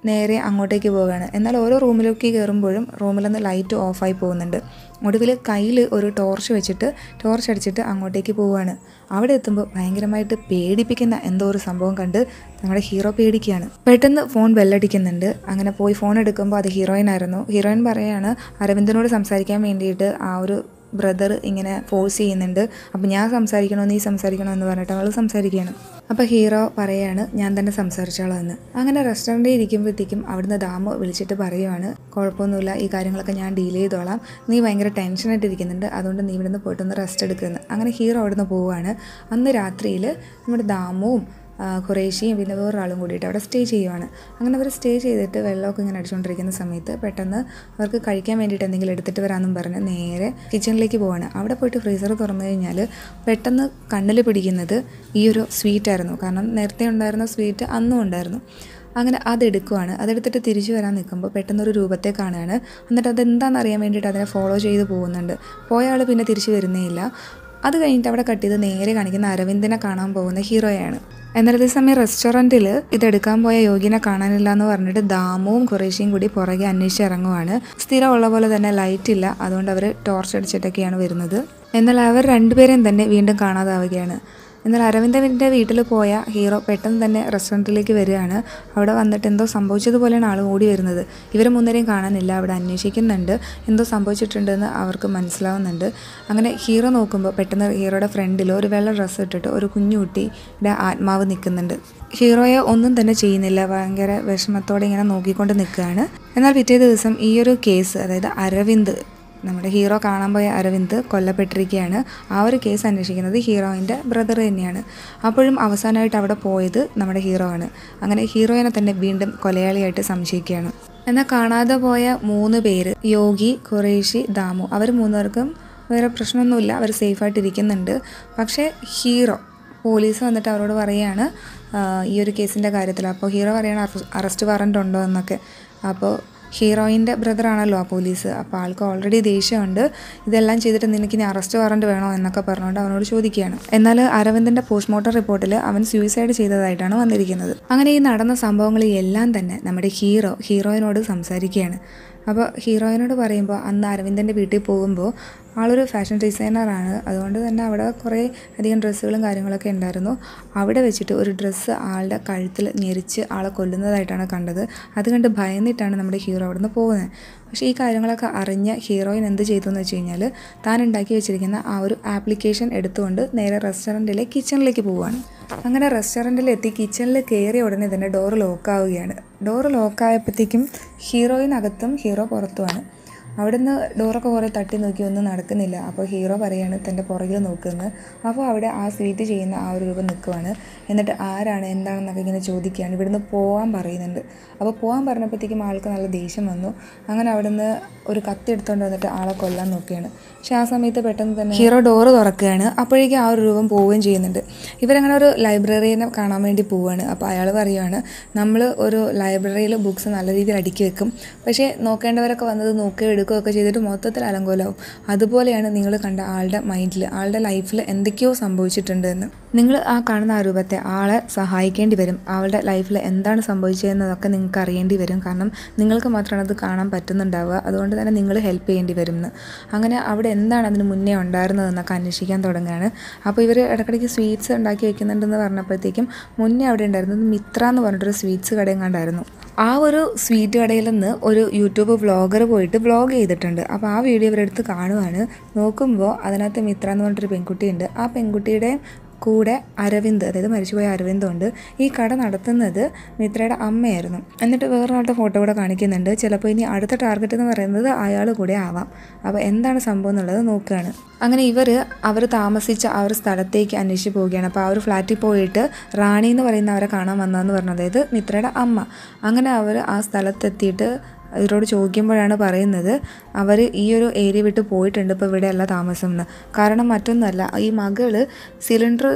നേരെ അങ്ങോട്ടേക്ക് പോവുകയാണ് എന്നാൽ ഓരോ റൂമിലേക്ക് കയറുമ്പോഴും റൂമിൽ നിന്ന് ലൈറ്റ് ഓഫായി പോകുന്നുണ്ട് ഒടുവിൽ കയ്യിൽ ഒരു ടോർച്ച് വെച്ചിട്ട് ടോർച്ച് അടിച്ചിട്ട് അങ്ങോട്ടേക്ക് പോവുകയാണ് അവിടെ എത്തുമ്പോൾ ഭയങ്കരമായിട്ട് പേടിപ്പിക്കുന്ന എന്തോ ഒരു സംഭവം കണ്ട് നമ്മുടെ ഹീറോ പേടിക്കുകയാണ് പെട്ടെന്ന് ഫോൺ ബെല്ലടിക്കുന്നുണ്ട് അങ്ങനെ പോയി ഫോൺ എടുക്കുമ്പോൾ അത് ഹീറോയിൻ ആയിരുന്നു ഹീറോയിൻ പറയാണ് അരവിന്ദനോട് സംസാരിക്കാൻ വേണ്ടിയിട്ട് ആ ഒരു ബ്രദർ ഇങ്ങനെ ഫോഴ്സ് ചെയ്യുന്നുണ്ട് അപ്പോൾ ഞാൻ സംസാരിക്കണോ നീ സംസാരിക്കണോ എന്ന് പറഞ്ഞിട്ട് അവൾ സംസാരിക്കുകയാണ് അപ്പോൾ ഹീറോ പറയാണ് ഞാൻ തന്നെ സംസാരിച്ചോളാം എന്ന് അങ്ങനെ റെസ്റ്റോറൻറ്റിൽ ഇരിക്കുമ്പോഴത്തേക്കും അവിടുന്ന് ദാമു വിളിച്ചിട്ട് പറയുവാണ് കുഴപ്പമൊന്നുമില്ല ഈ കാര്യങ്ങളൊക്കെ ഞാൻ ഡീൽ ചെയ്തോളാം നീ ഭയങ്കര ടെൻഷനായിട്ട് ഇരിക്കുന്നുണ്ട് അതുകൊണ്ട് നീ ഇവിടുന്ന് പോയിട്ടൊന്ന് റെസ്റ്റ് എടുക്കുന്നു അങ്ങനെ ഹീറോ അവിടുന്ന് പോവുകയാണ് അന്ന് രാത്രിയിൽ നമ്മുടെ ദാമുവും ആ, ഖുറേഷിയും പിന്നെ വേറൊരാളും കൂടിയിട്ട് അവിടെ സ്റ്റേ ചെയ്യുവാണ് അങ്ങനെ അവർ സ്റ്റേ ചെയ്തിട്ട് വെള്ളമൊക്കെ ഇങ്ങനെ അടിച്ചുകൊണ്ടിരിക്കുന്ന സമയത്ത് പെട്ടെന്ന് അവർക്ക് കഴിക്കാൻ വേണ്ടിയിട്ട് എന്തെങ്കിലും എടുത്തിട്ട് വരാമെന്നും പറഞ്ഞ് നേരെ കിച്ചണിലേക്ക് പോവാണ് അവിടെ പോയിട്ട് ഫ്രീസർ തുറന്നു കഴിഞ്ഞാൽ പെട്ടെന്ന് കണ്ണിൽ പിടിക്കുന്നത് ഈ ഒരു സ്വീറ്റ് ആയിരുന്നു കാരണം നേരത്തെ ഉണ്ടായിരുന്ന സ്വീറ്റ് അന്നും ഉണ്ടായിരുന്നു അങ്ങനെ അതെടുക്കുവാണ് അതെടുത്തിട്ട് തിരിച്ചു വരാൻ നിൽക്കുമ്പോൾ പെട്ടെന്നൊരു രൂപത്തെ കാണുകയാണ് എന്നിട്ട് അതെന്താണെന്ന് അറിയാൻ വേണ്ടിയിട്ട് അതിനെ ഫോളോ ചെയ്ത് പോകുന്നുണ്ട് പോയ ആൾ പിന്നെ തിരിച്ചു വരുന്നേ ഇല്ല അത് കഴിഞ്ഞിട്ട് അവിടെ കട്ട് ചെയ്ത് നേരെ കാണിക്കുന്ന അരവിന്ദിനെ കാണാൻ പോകുന്ന ഹീറോയാണ് എന്നാൽ അതേ സമയം റെസ്റ്റോറൻറ്റിൽ ഇതെടുക്കാൻ പോയ യോഗിനെ കാണാനില്ല എന്ന് പറഞ്ഞിട്ട് ദാമുവും ഖുറേഷിയും കൂടി പുറകെ അന്വേഷിച്ച് ഇറങ്ങുവാണ് സ്ഥിരം ഉള്ള പോലെ തന്നെ ലൈറ്റ് ഇല്ല അതുകൊണ്ട് അവർ ടോർച്ച് അടിച്ചിട്ടൊക്കെയാണ് വരുന്നത് എന്നാൽ അവർ രണ്ടുപേരെയും തന്നെ വീണ്ടും കാണാതാവുകയാണ് എന്നാൽ അരവിന്ദൻ്റെ വീട്ടിൽ പോയ ഹീറോ പെട്ടെന്ന് തന്നെ റെസ്റ്റോറൻറ്റിലേക്ക് വരികയാണ് അവിടെ വന്നിട്ട് എന്തോ സംഭവിച്ചതുപോലെയാണ് ആൾ ഓടി വരുന്നത് ഇവരെ മൂന്നരെയും കാണാനില്ല അവിടെ അന്വേഷിക്കുന്നുണ്ട് എന്തോ സംഭവിച്ചിട്ടുണ്ടെന്ന് അവർക്ക് മനസ്സിലാവുന്നുണ്ട് അങ്ങനെ ഹീറോ നോക്കുമ്പോൾ പെട്ടെന്ന് ഹീറോയുടെ ഫ്രണ്ടിൽ ഒരു വെള്ള ഡ്രസ്സ് ഇട്ടിട്ട് ഒരു കുഞ്ഞുകുട്ടിയുടെ ആത്മാവ് നിൽക്കുന്നുണ്ട് ഹീറോയെ ഒന്നും തന്നെ ചെയ്യുന്നില്ല ഭയങ്കര വിഷമത്തോടെ ഇങ്ങനെ നോക്കിക്കൊണ്ട് നിൽക്കുകയാണ് എന്നാൽ പിറ്റേ ദിവസം ഈ ഒരു കേസ് അതായത് അരവിന്ദ് നമ്മുടെ ഹീറോ കാണാൻ പോയ അരവിന്ദ് കൊല്ലപ്പെട്ടിരിക്കുകയാണ് ആ ഒരു കേസ് അന്വേഷിക്കുന്നത് ഹീറോയിൻ്റെ ബ്രദർ തന്നെയാണ് അപ്പോഴും അവസാനമായിട്ട് അവിടെ പോയത് നമ്മുടെ ഹീറോ ആണ് അങ്ങനെ ഹീറോയിനെ തന്നെ വീണ്ടും കൊലയാളിയായിട്ട് സംശയിക്കുകയാണ് എന്നാൽ കാണാതെ പോയ മൂന്ന് പേര് യോഗി ഖുറേഷി ദാമു അവർ മൂന്നുപേർക്കും വേറെ പ്രശ്നമൊന്നുമില്ല അവർ സേഫായിട്ട് ഇരിക്കുന്നുണ്ട് പക്ഷേ ഹീറോ പോലീസ് വന്നിട്ട് അവരോട് പറയുകയാണ് ആ, ഈ ഒരു കേസിൻ്റെ കാര്യത്തിൽ അപ്പോൾ ഹീറോ പറയാണ് അറസ്റ്റ് വാറണ്ട് ഉണ്ടോ എന്നൊക്കെ അപ്പോൾ ഹീറോയിൻ്റെ ബ്രദറാണല്ലോ ആ പോലീസ് അപ്പോൾ ആൾക്ക് ഓൾറെഡി ദേഷ്യമുണ്ട് ഇതെല്ലാം ചെയ്തിട്ട് നിനക്ക് ഇനി അറസ്റ്റ് വാറണ്ട് വേണോ എന്നൊക്കെ പറഞ്ഞുകൊണ്ട് അവനോട് ചോദിക്കുകയാണ് എന്നാൽ അരവിന്ദൻ്റെ പോസ്റ്റ്മോർട്ടം റിപ്പോർട്ടിൽ അവൻ സൂയിസൈഡ് ചെയ്തതായിട്ടാണ് വന്നിരിക്കുന്നത് അങ്ങനെ ഈ നടന്ന സംഭവങ്ങളെല്ലാം തന്നെ നമ്മുടെ ഹീറോ ഹീറോയിനോട് സംസാരിക്കുകയാണ് അപ്പോൾ ഹീറോയിനോട് പറയുമ്പോൾ അന്ന് അരവിന്ദൻ്റെ വീട്ടിൽ പോകുമ്പോൾ ആളൊരു ഫാഷൻ ഡിസൈനറാണ് അതുകൊണ്ട് തന്നെ അവിടെ കുറേ അധികം ഡ്രസ്സുകളും കാര്യങ്ങളൊക്കെ ഉണ്ടായിരുന്നു അവിടെ വെച്ചിട്ട് ഒരു ഡ്രസ്സ് ആളുടെ കഴുത്തിൽ ഞെരിച്ച് ആളെ കൊല്ലുന്നതായിട്ടാണ് കണ്ടത് അത് കണ്ട് ഭയന്നിട്ടാണ് നമ്മുടെ ഹീറോ അവിടെ നിന്ന് പോകുന്നത് പക്ഷേ ഈ കാര്യങ്ങളൊക്കെ അറിഞ്ഞ ഹീറോയിൻ എന്ത് ചെയ്തു എന്ന് വെച്ച് കഴിഞ്ഞാൽ താൻ ഉണ്ടാക്കി വെച്ചിരിക്കുന്ന ആ ഒരു ആപ്ലിക്കേഷൻ എടുത്തുകൊണ്ട് നേരെ റെസ്റ്റോറൻറ്റിലെ കിച്ചണിലേക്ക് പോവുകയാണ് അങ്ങനെ റെസ്റ്റോറൻറ്റിൽ എത്തി കിച്ചണിൽ കയറിയ ഉടനെ തന്നെ ഡോറ് ലോക്കാവുകയാണ് ഡോറ് ലോക്കായപ്പോഴത്തേക്കും ഹീറോയിനകത്തും ഹീറോ പുറത്തുമാണ് അവിടുന്ന് ഡോറൊക്കെ കുറേ തട്ടി നോക്കി ഒന്നും നടക്കുന്നില്ല അപ്പോൾ ഹീറോ പറയാണ് തൻ്റെ പുറകിൽ നോക്കുന്നത് അപ്പോൾ അവിടെ ആ സ്വീറ്റ് ചെയ്യുന്ന ആ ഒരു രൂപം നിൽക്കുവാണ് എന്നിട്ട് ആരാണ് എന്താണെന്നൊക്കെ ഇങ്ങനെ ചോദിക്കുകയാണ് ഇവിടുന്ന് പോകാൻ പറയുന്നുണ്ട് അപ്പോൾ പോകാൻ പറഞ്ഞപ്പോഴത്തേക്കും ആൾക്ക് നല്ല ദേഷ്യം വന്നു അങ്ങനെ അവിടുന്ന് ഒരു കത്തി എടുത്തുകൊണ്ട് വന്നിട്ട് ആളെ കൊല്ലാൻ നോക്കുകയാണ് പക്ഷേ ആ സമയത്ത് പെട്ടെന്ന് തന്നെ ഹീറോ ഡോറ് തുറക്കുകയാണ് അപ്പോഴേക്കും ആ ഒരു രൂപം പോവുകയും ചെയ്യുന്നുണ്ട് ഇവരങ്ങനെ ഒരു ലൈബ്രറീനെ കാണാൻ വേണ്ടി പോവുകയാണ് അപ്പോൾ അയാൾ പറയുകയാണ് നമ്മൾ ഒരു ലൈബ്രറിയിൽ ബുക്സ് നല്ല രീതിയിൽ അടുക്കി വെക്കും പക്ഷേ നോക്കേണ്ടവരൊക്കെ വന്നത് നോക്കുകയോ എടുക്കുകയൊക്കെ ചെയ്തിട്ട് മൊത്തത്തിൽ അലങ്കോലമാവും അതുപോലെയാണ് നിങ്ങൾ കണ്ട ആളുടെ മൈൻഡിൽ ആളുടെ ലൈഫിൽ എന്തൊക്കെയോ സംഭവിച്ചിട്ടുണ്ട് എന്ന് നിങ്ങൾ ആ കാണുന്ന ആ രൂപത്തെ ആളെ സഹായിക്കേണ്ടി വരും ആളുടെ ലൈഫിൽ എന്താണ് സംഭവിച്ചതെന്നതൊക്കെ നിങ്ങൾക്ക് അറിയേണ്ടി വരും കാരണം നിങ്ങൾക്ക് മാത്രമാണ് അത് കാണാൻ പറ്റുന്നുണ്ടാവുക അതുകൊണ്ട് തന്നെ നിങ്ങൾ ഹെൽപ്പ് ചെയ്യേണ്ടി വരും എന്ന് അങ്ങനെ അവിടെ എന്താണ് അതിന് മുന്നേ ഉണ്ടായിരുന്നതെന്നൊക്കെ അന്വേഷിക്കാൻ തുടങ്ങുകയാണ് അപ്പോൾ ഇവർ ഇടയ്ക്കിടയ്ക്ക് സ്വീറ്റ്സ് ഉണ്ടാക്കി വെക്കുന്നുണ്ടെന്ന് പറഞ്ഞപ്പോഴത്തേക്കും മുന്നേ അവിടെ ഉണ്ടായിരുന്നത് മിത്ര എന്ന് പറഞ്ഞിട്ടൊരു സ്വീറ്റ്സ് കടയും കണ്ടായിരുന്നു ആ ഒരു സ്വീറ്റ് കടയിൽ നിന്ന് ഒരു യൂട്യൂബ് വ്ളോഗർ പോയിട്ട് വ്ളോഗ് ചെയ്തിട്ടുണ്ട് അപ്പോൾ ആ വീഡിയോ ഇവരെടുത്ത് കാണുവാണ് നോക്കുമ്പോൾ അതിനകത്ത് മിത്ര എന്ന് പറഞ്ഞിട്ടൊരു പെൺകുട്ടിയുണ്ട് ആ പെൺകുട്ടിയുടെ കൂടെ അരവിന്ദ് അതായത് മരിച്ചുപോയ അരവിന്ദ് ഈ കട നടത്തുന്നത് മിത്രയുടെ അമ്മയായിരുന്നു എന്നിട്ട് വേറൊരാളുടെ ഫോട്ടോ കൂടെ കാണിക്കുന്നുണ്ട് ചിലപ്പോൾ ഇനി അടുത്ത ടാർഗറ്റ് എന്ന് പറയുന്നത് അയാൾ കൂടെ ആവാം അപ്പോൾ എന്താണ് സംഭവം എന്നുള്ളത് നോക്കുകയാണ് അങ്ങനെ ഇവർ അവർ താമസിച്ച ആ ഒരു സ്ഥലത്തേക്ക് അന്വേഷിച്ച് പോവുകയാണ് അപ്പോൾ ആ ഒരു ഫ്ലാറ്റിൽ പോയിട്ട് റാണി എന്ന് പറയുന്ന അവരെ കാണാൻ വന്നതെന്ന് പറഞ്ഞത് അതായത് മിത്രയുടെ അമ്മ അങ്ങനെ അവർ ആ സ്ഥലത്തെത്തിയിട്ട് ഇവരോട് ചോദിക്കുമ്പോഴാണ് പറയുന്നത് അവർ ഈ ഒരു ഏരിയ വിട്ട് പോയിട്ടുണ്ട് ഇപ്പോൾ ഇവിടെയല്ല താമസം എന്ന് കാരണം മറ്റൊന്നുമല്ല ഈ മകള് സിലിണ്ടർ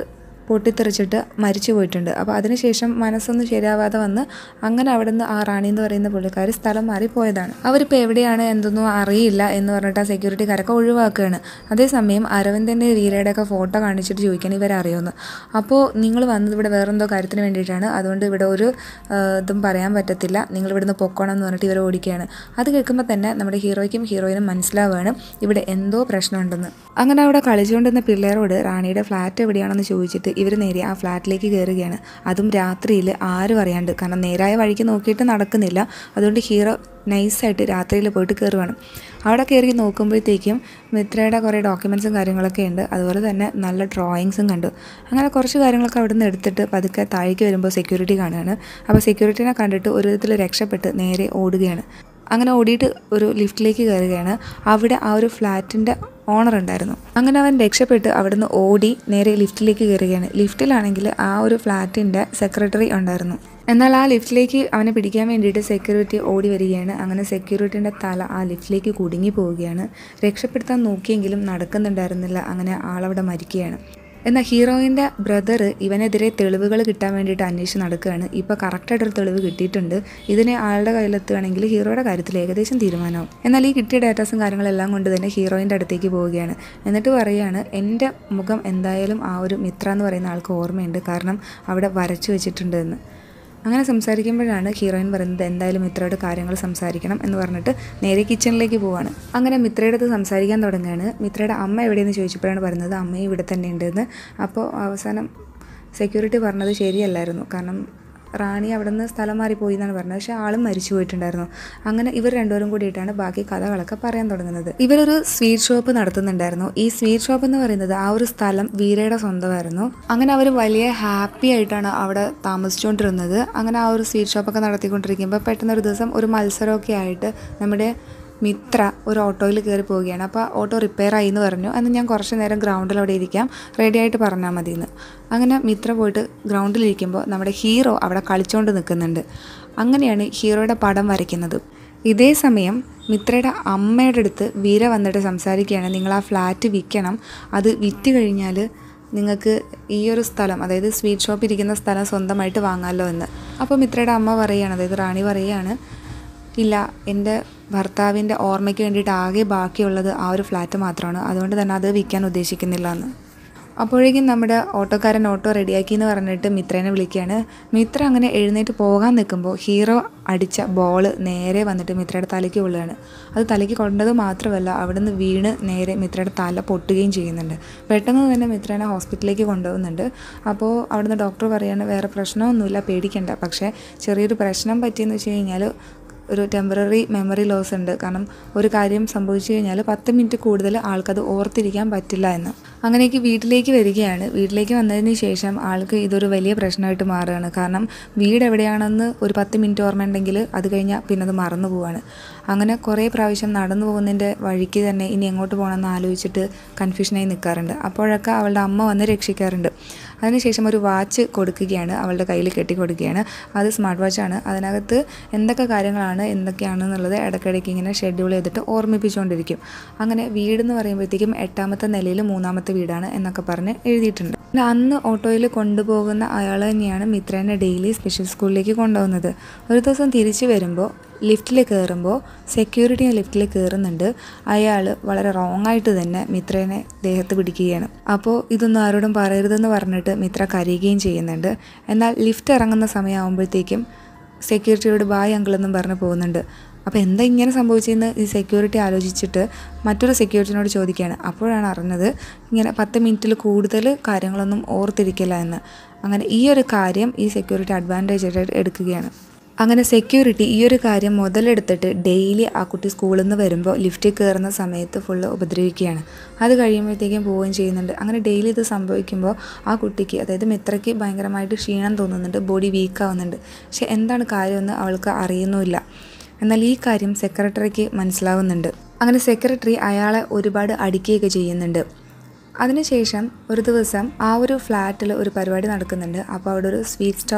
പൊട്ടിത്തെറിച്ചിട്ട് മരിച്ചു പോയിട്ടുണ്ട് അപ്പോൾ അതിനുശേഷം മനസ്സൊന്നും ശരിയാവാതെ വന്ന് അങ്ങനെ അവിടെ നിന്ന് ആ റാണി എന്ന് പറയുന്ന പുള്ളിക്കാർ സ്ഥലം മാറി പോയതാണ് അവരിപ്പോൾ എവിടെയാണ് എന്തൊന്നും അറിയില്ല എന്ന് പറഞ്ഞിട്ട് ആ സെക്യൂരിറ്റിക്കാരൊക്കെ ഒഴിവാക്കുകയാണ് അതേസമയം അരവിന്ദൻ്റെ വീരയുടെയൊക്കെ ഫോട്ടോ കാണിച്ചിട്ട് ചോദിക്കാൻ ഇവരറിയുമെന്ന് അപ്പോൾ നിങ്ങൾ വന്നത് ഇവിടെ വേറെന്തോ കാര്യത്തിന് വേണ്ടിയിട്ടാണ് അതുകൊണ്ട് ഇവിടെ ഒരു ആ, ഇതും പറയാൻ പറ്റത്തില്ല നിങ്ങൾ ഇവിടുന്ന് പൊക്കോണം എന്ന് പറഞ്ഞിട്ട് ഇവർ ഓടിക്കുകയാണ് അത് കേൾക്കുമ്പോൾ തന്നെ നമ്മുടെ ഹീറോയ്ക്കും ഹീറോയിനും മനസ്സിലാവുകയാണ് ഇവിടെ എന്തോ പ്രശ്നമുണ്ടെന്ന് അങ്ങനെ അവിടെ കളിച്ചുകൊണ്ടിരുന്ന പിള്ളേരോട് റാണിയുടെ ഫ്ലാറ്റ് എവിടെയാണെന്ന് ചോദിച്ചിട്ട് ഇവർ നേരെ ആ ഫ്ലാറ്റിലേക്ക് കയറുകയാണ് അതും രാത്രിയിൽ ആരും അറിയാണ്ട് കാരണം നേരായ വഴിക്ക് നോക്കിയിട്ട് നടക്കുന്നില്ല അതുകൊണ്ട് ഹീറോ നൈസായിട്ട് രാത്രിയിൽ പോയിട്ട് കയറുവാണ് അവിടെ കയറി നോക്കുമ്പോഴത്തേക്കും മിത്രയുടെ കുറേ ഡോക്യുമെൻസും കാര്യങ്ങളൊക്കെ ഉണ്ട് അതുപോലെ തന്നെ നല്ല ഡ്രോയിങ്സും കണ്ടു അങ്ങനെ കുറച്ച് കാര്യങ്ങളൊക്കെ അവിടെ നിന്ന് എടുത്തിട്ട് പതുക്കെ താഴേക്ക് വരുമ്പോൾ സെക്യൂരിറ്റി കാണുകയാണ് അപ്പോൾ സെക്യൂരിറ്റിനെ കണ്ടിട്ട് ഒരു വിധത്തിൽ രക്ഷപ്പെട്ട് നേരെ ഓടുകയാണ് അങ്ങനെ ഓടിയിട്ട് ഒരു ലിഫ്റ്റിലേക്ക് കയറുകയാണ് അവിടെ ആ ഒരു ഫ്ലാറ്റിൻ്റെ ഓണർ ഉണ്ടായിരുന്നു അങ്ങനെ അവൻ രക്ഷപ്പെട്ട് അവിടുന്ന് ഓടി നേരെ ലിഫ്റ്റിലേക്ക് കയറുകയാണ് ലിഫ്റ്റിലാണെങ്കിൽ ആ ഒരു ഫ്ലാറ്റിൻ്റെ സെക്രട്ടറി ഉണ്ടായിരുന്നു എന്നാൽ ആ ലിഫ്റ്റിലേക്ക് അവനെ പിടിക്കാൻ വേണ്ടിയിട്ട് സെക്യൂരിറ്റി ഓടി വരികയാണ് അങ്ങനെ സെക്യൂരിറ്റിൻ്റെ തല ആ ലിഫ്റ്റിലേക്ക് കുടുങ്ങി പോവുകയാണ് രക്ഷപ്പെടുത്താൻ നോക്കിയെങ്കിലും നടക്കുന്നുണ്ടായിരുന്നില്ല അങ്ങനെ ആളവിടെ മരിക്കുകയാണ് എന്നാൽ ഹീറോയിൻ്റെ ബ്രദർ ഇവനെതിരെ തെളിവുകൾ കിട്ടാൻ വേണ്ടിയിട്ട് അന്വേഷിച്ച് നടക്കുകയാണ് ഇപ്പോൾ കറക്റ്റായിട്ടൊരു തെളിവ് കിട്ടിയിട്ടുണ്ട് ഇതിനെ ആളുടെ കയ്യിലെത്തുകയാണെങ്കിൽ ഹീറോയുടെ കാര്യത്തിൽ ഏകദേശം തീരുമാനമാവും എന്നാൽ ഈ കിട്ടിയ ഡാറ്റാസും കാര്യങ്ങളെല്ലാം കൊണ്ട് തന്നെ ഹീറോയിൻ്റെ അടുത്തേക്ക് പോവുകയാണ് എന്നിട്ട് പറയുകയാണ് എൻ്റെ മുഖം എന്തായാലും ആ ഒരു മിത്ര എന്ന് പറയുന്ന ആൾക്ക് ഓർമ്മയുണ്ട് കാരണം അവിടെ വരച്ചു വെച്ചിട്ടുണ്ട് എന്ന് അങ്ങനെ സംസാരിക്കുമ്പോഴാണ് ഹീറോയിൻ പറയുന്നത് എന്തായാലും മിത്രയോട് കാര്യങ്ങൾ സംസാരിക്കണം എന്ന് പറഞ്ഞിട്ട് നേരെ കിച്ചണിലേക്ക് പോവാണ് അങ്ങനെ മിത്രയുടെ അടുത്ത് സംസാരിക്കാൻ തുടങ്ങുകയാണ് മിത്രയുടെ അമ്മ എവിടെയെന്ന് ചോദിച്ചപ്പോഴാണ് പറയുന്നത് അമ്മയും ഇവിടെ തന്നെ ഉണ്ടെന്ന് അപ്പോൾ അവസാനം സെക്യൂരിറ്റി പറഞ്ഞത് ശരിയല്ലായിരുന്നു കാരണം റാണി അവിടെ നിന്ന് സ്ഥലം മാറിപ്പോയി എന്നാണ് പറഞ്ഞത് പക്ഷേ ആളും മരിച്ചു പോയിട്ടുണ്ടായിരുന്നു അങ്ങനെ ഇവർ രണ്ടുപേരും കൂടിയിട്ടാണ് ബാക്കി കഥകളൊക്കെ പറയാൻ തുടങ്ങുന്നത് ഇവരൊരു സ്വീറ്റ് ഷോപ്പ് നടത്തുന്നുണ്ടായിരുന്നു ഈ സ്വീറ്റ് ഷോപ്പ് എന്ന് പറയുന്നത് ആ ഒരു സ്ഥലം വീരയുടെ സ്വന്തമായിരുന്നു അങ്ങനെ അവർ വലിയ ഹാപ്പി ആയിട്ടാണ് അവിടെ താമസിച്ചുകൊണ്ടിരുന്നത് അങ്ങനെ ആ ഒരു സ്വീറ്റ് ഷോപ്പൊക്കെ നടത്തിക്കൊണ്ടിരിക്കുമ്പോൾ പെട്ടെന്ന് ഒരു ദിവസം ഒരു മത്സരമൊക്കെ ആയിട്ട് നമ്മുടെ മിത്ര ഒരു ഓട്ടോയിൽ കയറി പോവുകയാണ് അപ്പോൾ ഓട്ടോ റിപ്പയർ ആയി എന്ന് പറഞ്ഞു അന്ന് ഞാൻ കുറച്ച് നേരം ഗ്രൗണ്ടിൽ അവിടെ ഇരിക്കാം റെഡി ആയിട്ട് പറഞ്ഞാൽ മതി എന്ന് അങ്ങനെ മിത്ര പോയിട്ട് ഗ്രൗണ്ടിലിരിക്കുമ്പോൾ നമ്മുടെ ഹീറോ അവിടെ കളിച്ചുകൊണ്ട് നിൽക്കുന്നുണ്ട് അങ്ങനെയാണ് ഹീറോയുടെ പടം വരയ്ക്കുന്നത് ഇതേ സമയം മിത്രയുടെ അമ്മയുടെ അടുത്ത് വീര വന്നിട്ട് സംസാരിക്കുകയാണ് നിങ്ങൾ ആ ഫ്ലാറ്റ് വിൽക്കണം അത് വിറ്റ് കഴിഞ്ഞാൽ നിങ്ങൾക്ക് ഈ ഒരു സ്ഥലം അതായത് സ്വീറ്റ് ഷോപ്പ് ഇരിക്കുന്ന സ്ഥലം സ്വന്തമായിട്ട് വാങ്ങാമല്ലോ എന്ന് അപ്പോൾ മിത്രയുടെ അമ്മ പറയുകയാണ് അതായത് റാണി പറയുകയാണ് ഇല്ല എൻ്റെ ഭർത്താവിൻ്റെ ഓർമ്മയ്ക്ക് വേണ്ടിയിട്ട് ആകെ ബാക്കിയുള്ളത് ആ ഒരു ഫ്ലാറ്റ് മാത്രമാണ് അതുകൊണ്ട് തന്നെ അത് വിൽക്കാൻ ഉദ്ദേശിക്കുന്നില്ല എന്ന് അപ്പോഴേക്കും നമ്മുടെ ഓട്ടോക്കാരൻ ഓട്ടോ റെഡിയാക്കി എന്ന് പറഞ്ഞിട്ട് മിത്രേനെ വിളിക്കുകയാണ് മിത്ര അങ്ങനെ എഴുന്നേറ്റ് പോകാൻ നിൽക്കുമ്പോൾ ഹീറോ അടിച്ച ബോള് നേരെ വന്നിട്ട് മിത്രയുടെ തലയ്ക്ക് കൊള്ളുകയാണ് അത് തലയ്ക്ക് കൊണ്ടത് മാത്രമല്ല അവിടെ നിന്ന് വീണ് നേരെ മിത്രയുടെ തല പൊട്ടുകയും ചെയ്യുന്നുണ്ട് പെട്ടെന്ന് തന്നെ മിത്രേനെ ഹോസ്പിറ്റലിലേക്ക് കൊണ്ടുപോകുന്നുണ്ട് അപ്പോൾ അവിടുന്ന് ഡോക്ടർ പറയാണ് വേറെ പ്രശ്നമൊന്നുമില്ല പേടിക്കണ്ട പക്ഷേ ചെറിയൊരു പ്രശ്നം പറ്റിയെന്ന് വെച്ച് കഴിഞ്ഞാൽ ഒരു ടെമ്പററി മെമ്മറി ലോസ് ഉണ്ട് കാരണം ഒരു കാര്യം സംഭവിച്ചു കഴിഞ്ഞാൽ പത്ത് മിനിറ്റ് കൂടുതൽ ആൾക്കത് ഓർത്തിരിക്കാൻ പറ്റില്ല എന്ന് അങ്ങനെയൊക്കെ വീട്ടിലേക്ക് വരികയാണ് വീട്ടിലേക്ക് വന്നതിന് ശേഷം ആൾക്ക് ഇതൊരു വലിയ പ്രശ്നമായിട്ട് മാറുകയാണ് കാരണം വീട് എവിടെയാണെന്ന് ഒരു പത്ത് മിനിറ്റ് ഓർമ്മയുണ്ടെങ്കിൽ അത് കഴിഞ്ഞാൽ പിന്നെ അത് മറന്നു പോവാണ് അങ്ങനെ കുറേ പ്രാവശ്യം നടന്നു പോകുന്നതിൻ്റെ വഴിക്ക് തന്നെ ഇനി എങ്ങോട്ട് പോകണമെന്ന് ആലോചിച്ചിട്ട് കൺഫ്യൂഷനായി നിൽക്കാറുണ്ട് അപ്പോഴൊക്കെ അവളുടെ അമ്മ വന്ന് രക്ഷിക്കാറുണ്ട് അതിനുശേഷം ഒരു വാച്ച് കൊടുക്കുകയാണ് അവളുടെ കയ്യിൽ കെട്ടി കൊടുക്കുകയാണ് അത് സ്മാർട്ട് വാച്ചാണ് അതിനകത്ത് എന്തൊക്കെ കാര്യങ്ങളാണ് എന്തൊക്കെയാണെന്നുള്ളത് ഇടയ്ക്കിടയ്ക്ക് ഇങ്ങനെ ഷെഡ്യൂൾ ചെയ്തിട്ട് ഓർമ്മിപ്പിച്ചുകൊണ്ടിരിക്കും അങ്ങനെ വീടെന്ന് പറയുമ്പോഴത്തേക്കും എട്ടാമത്തെ നിലയിൽ മൂന്നാമത്തെ വീടാണ് എന്നൊക്കെ പറഞ്ഞ് എഴുതിയിട്ടുണ്ട് പിന്നെ അന്ന് ഓട്ടോയിൽ കൊണ്ടുപോകുന്ന അയാൾ തന്നെയാണ് മിത്രേനെ ഡെയിലി സ്പെഷ്യൽ സ്കൂളിലേക്ക് കൊണ്ടുപോകുന്നത് ഒരു ദിവസം തിരിച്ചു വരുമ്പോൾ ലിഫ്റ്റിൽ കയറുമ്പോൾ സെക്യൂരിറ്റി ലിഫ്റ്റിൽ കയറുന്നുണ്ട് അയാൾ വളരെ റോങ് ആയിട്ട് തന്നെ മിത്രേനെ ദേഹത്ത് പിടിക്കുകയാണ് അപ്പോൾ ഇതൊന്നും ആരോടും പറയരുതെന്ന് പറഞ്ഞിട്ട് മിത്ര കരയുകയും ചെയ്യുന്നുണ്ട് എന്നാൽ ലിഫ്റ്റ് ഇറങ്ങുന്ന സമയമാകുമ്പോഴത്തേക്കും സെക്യൂരിറ്റിയോട് ബായ് അങ്കിൾ എന്നും പറഞ്ഞ് പോകുന്നുണ്ട് അപ്പോൾ എന്താ ഇങ്ങനെ സംഭവിച്ചതെന്ന് ഈ സെക്യൂരിറ്റി ആലോചിച്ചിട്ട് മറ്റൊരു സെക്യൂരിറ്റിനോട് ചോദിക്കുകയാണ് അപ്പോഴാണ് അറിഞ്ഞത് ഇങ്ങനെ പത്ത് മിനിറ്റിൽ കൂടുതൽ കാര്യങ്ങളൊന്നും ഓർത്തിരിക്കില്ല എന്ന് അങ്ങനെ ഈ ഒരു കാര്യം ഈ സെക്യൂരിറ്റി അഡ്വാൻറ്റേജ് ആയിട്ട് എടുക്കുകയാണ് അങ്ങനെ സെക്യൂരിറ്റി ഈ ഒരു കാര്യം മുതലെടുത്തിട്ട് ഡെയിലി ആ കുട്ടി സ്കൂളിൽ നിന്ന് വരുമ്പോൾ ലിഫ്റ്റിൽ കയറുന്ന സമയത്ത് ഫുള്ള് ഉപദ്രവിക്കുകയാണ് അത് കഴിയുമ്പോഴത്തേക്കും പോവുകയും ചെയ്യുന്നുണ്ട് അങ്ങനെ ഡെയിലി ഇത് സംഭവിക്കുമ്പോൾ ആ കുട്ടിക്ക് അതായത് മിത്രയ്ക്ക് ഭയങ്കരമായിട്ട് ക്ഷീണം തോന്നുന്നുണ്ട് ബോഡി വീക്ക് ആവുന്നുണ്ട് പക്ഷെ എന്താണ് കാര്യമെന്ന് അവൾക്ക് അറിയുന്നുമില്ല എന്നാൽ ഈ കാര്യം സെക്രട്ടറിക്ക് മനസ്സിലാവുന്നുണ്ട് അങ്ങനെ സെക്രട്ടറി അയാളെ ഒരുപാട് അടിക്കുകയൊക്കെ ചെയ്യുന്നുണ്ട് അതിനുശേഷം ഒരു ദിവസം ആ ഒരു ഫ്ലാറ്റിൽ ഒരു പരിപാടി നടക്കുന്നുണ്ട് അപ്പോൾ അവിടെ ഒരു സ്വീറ്റ് സ്റ്റാൾ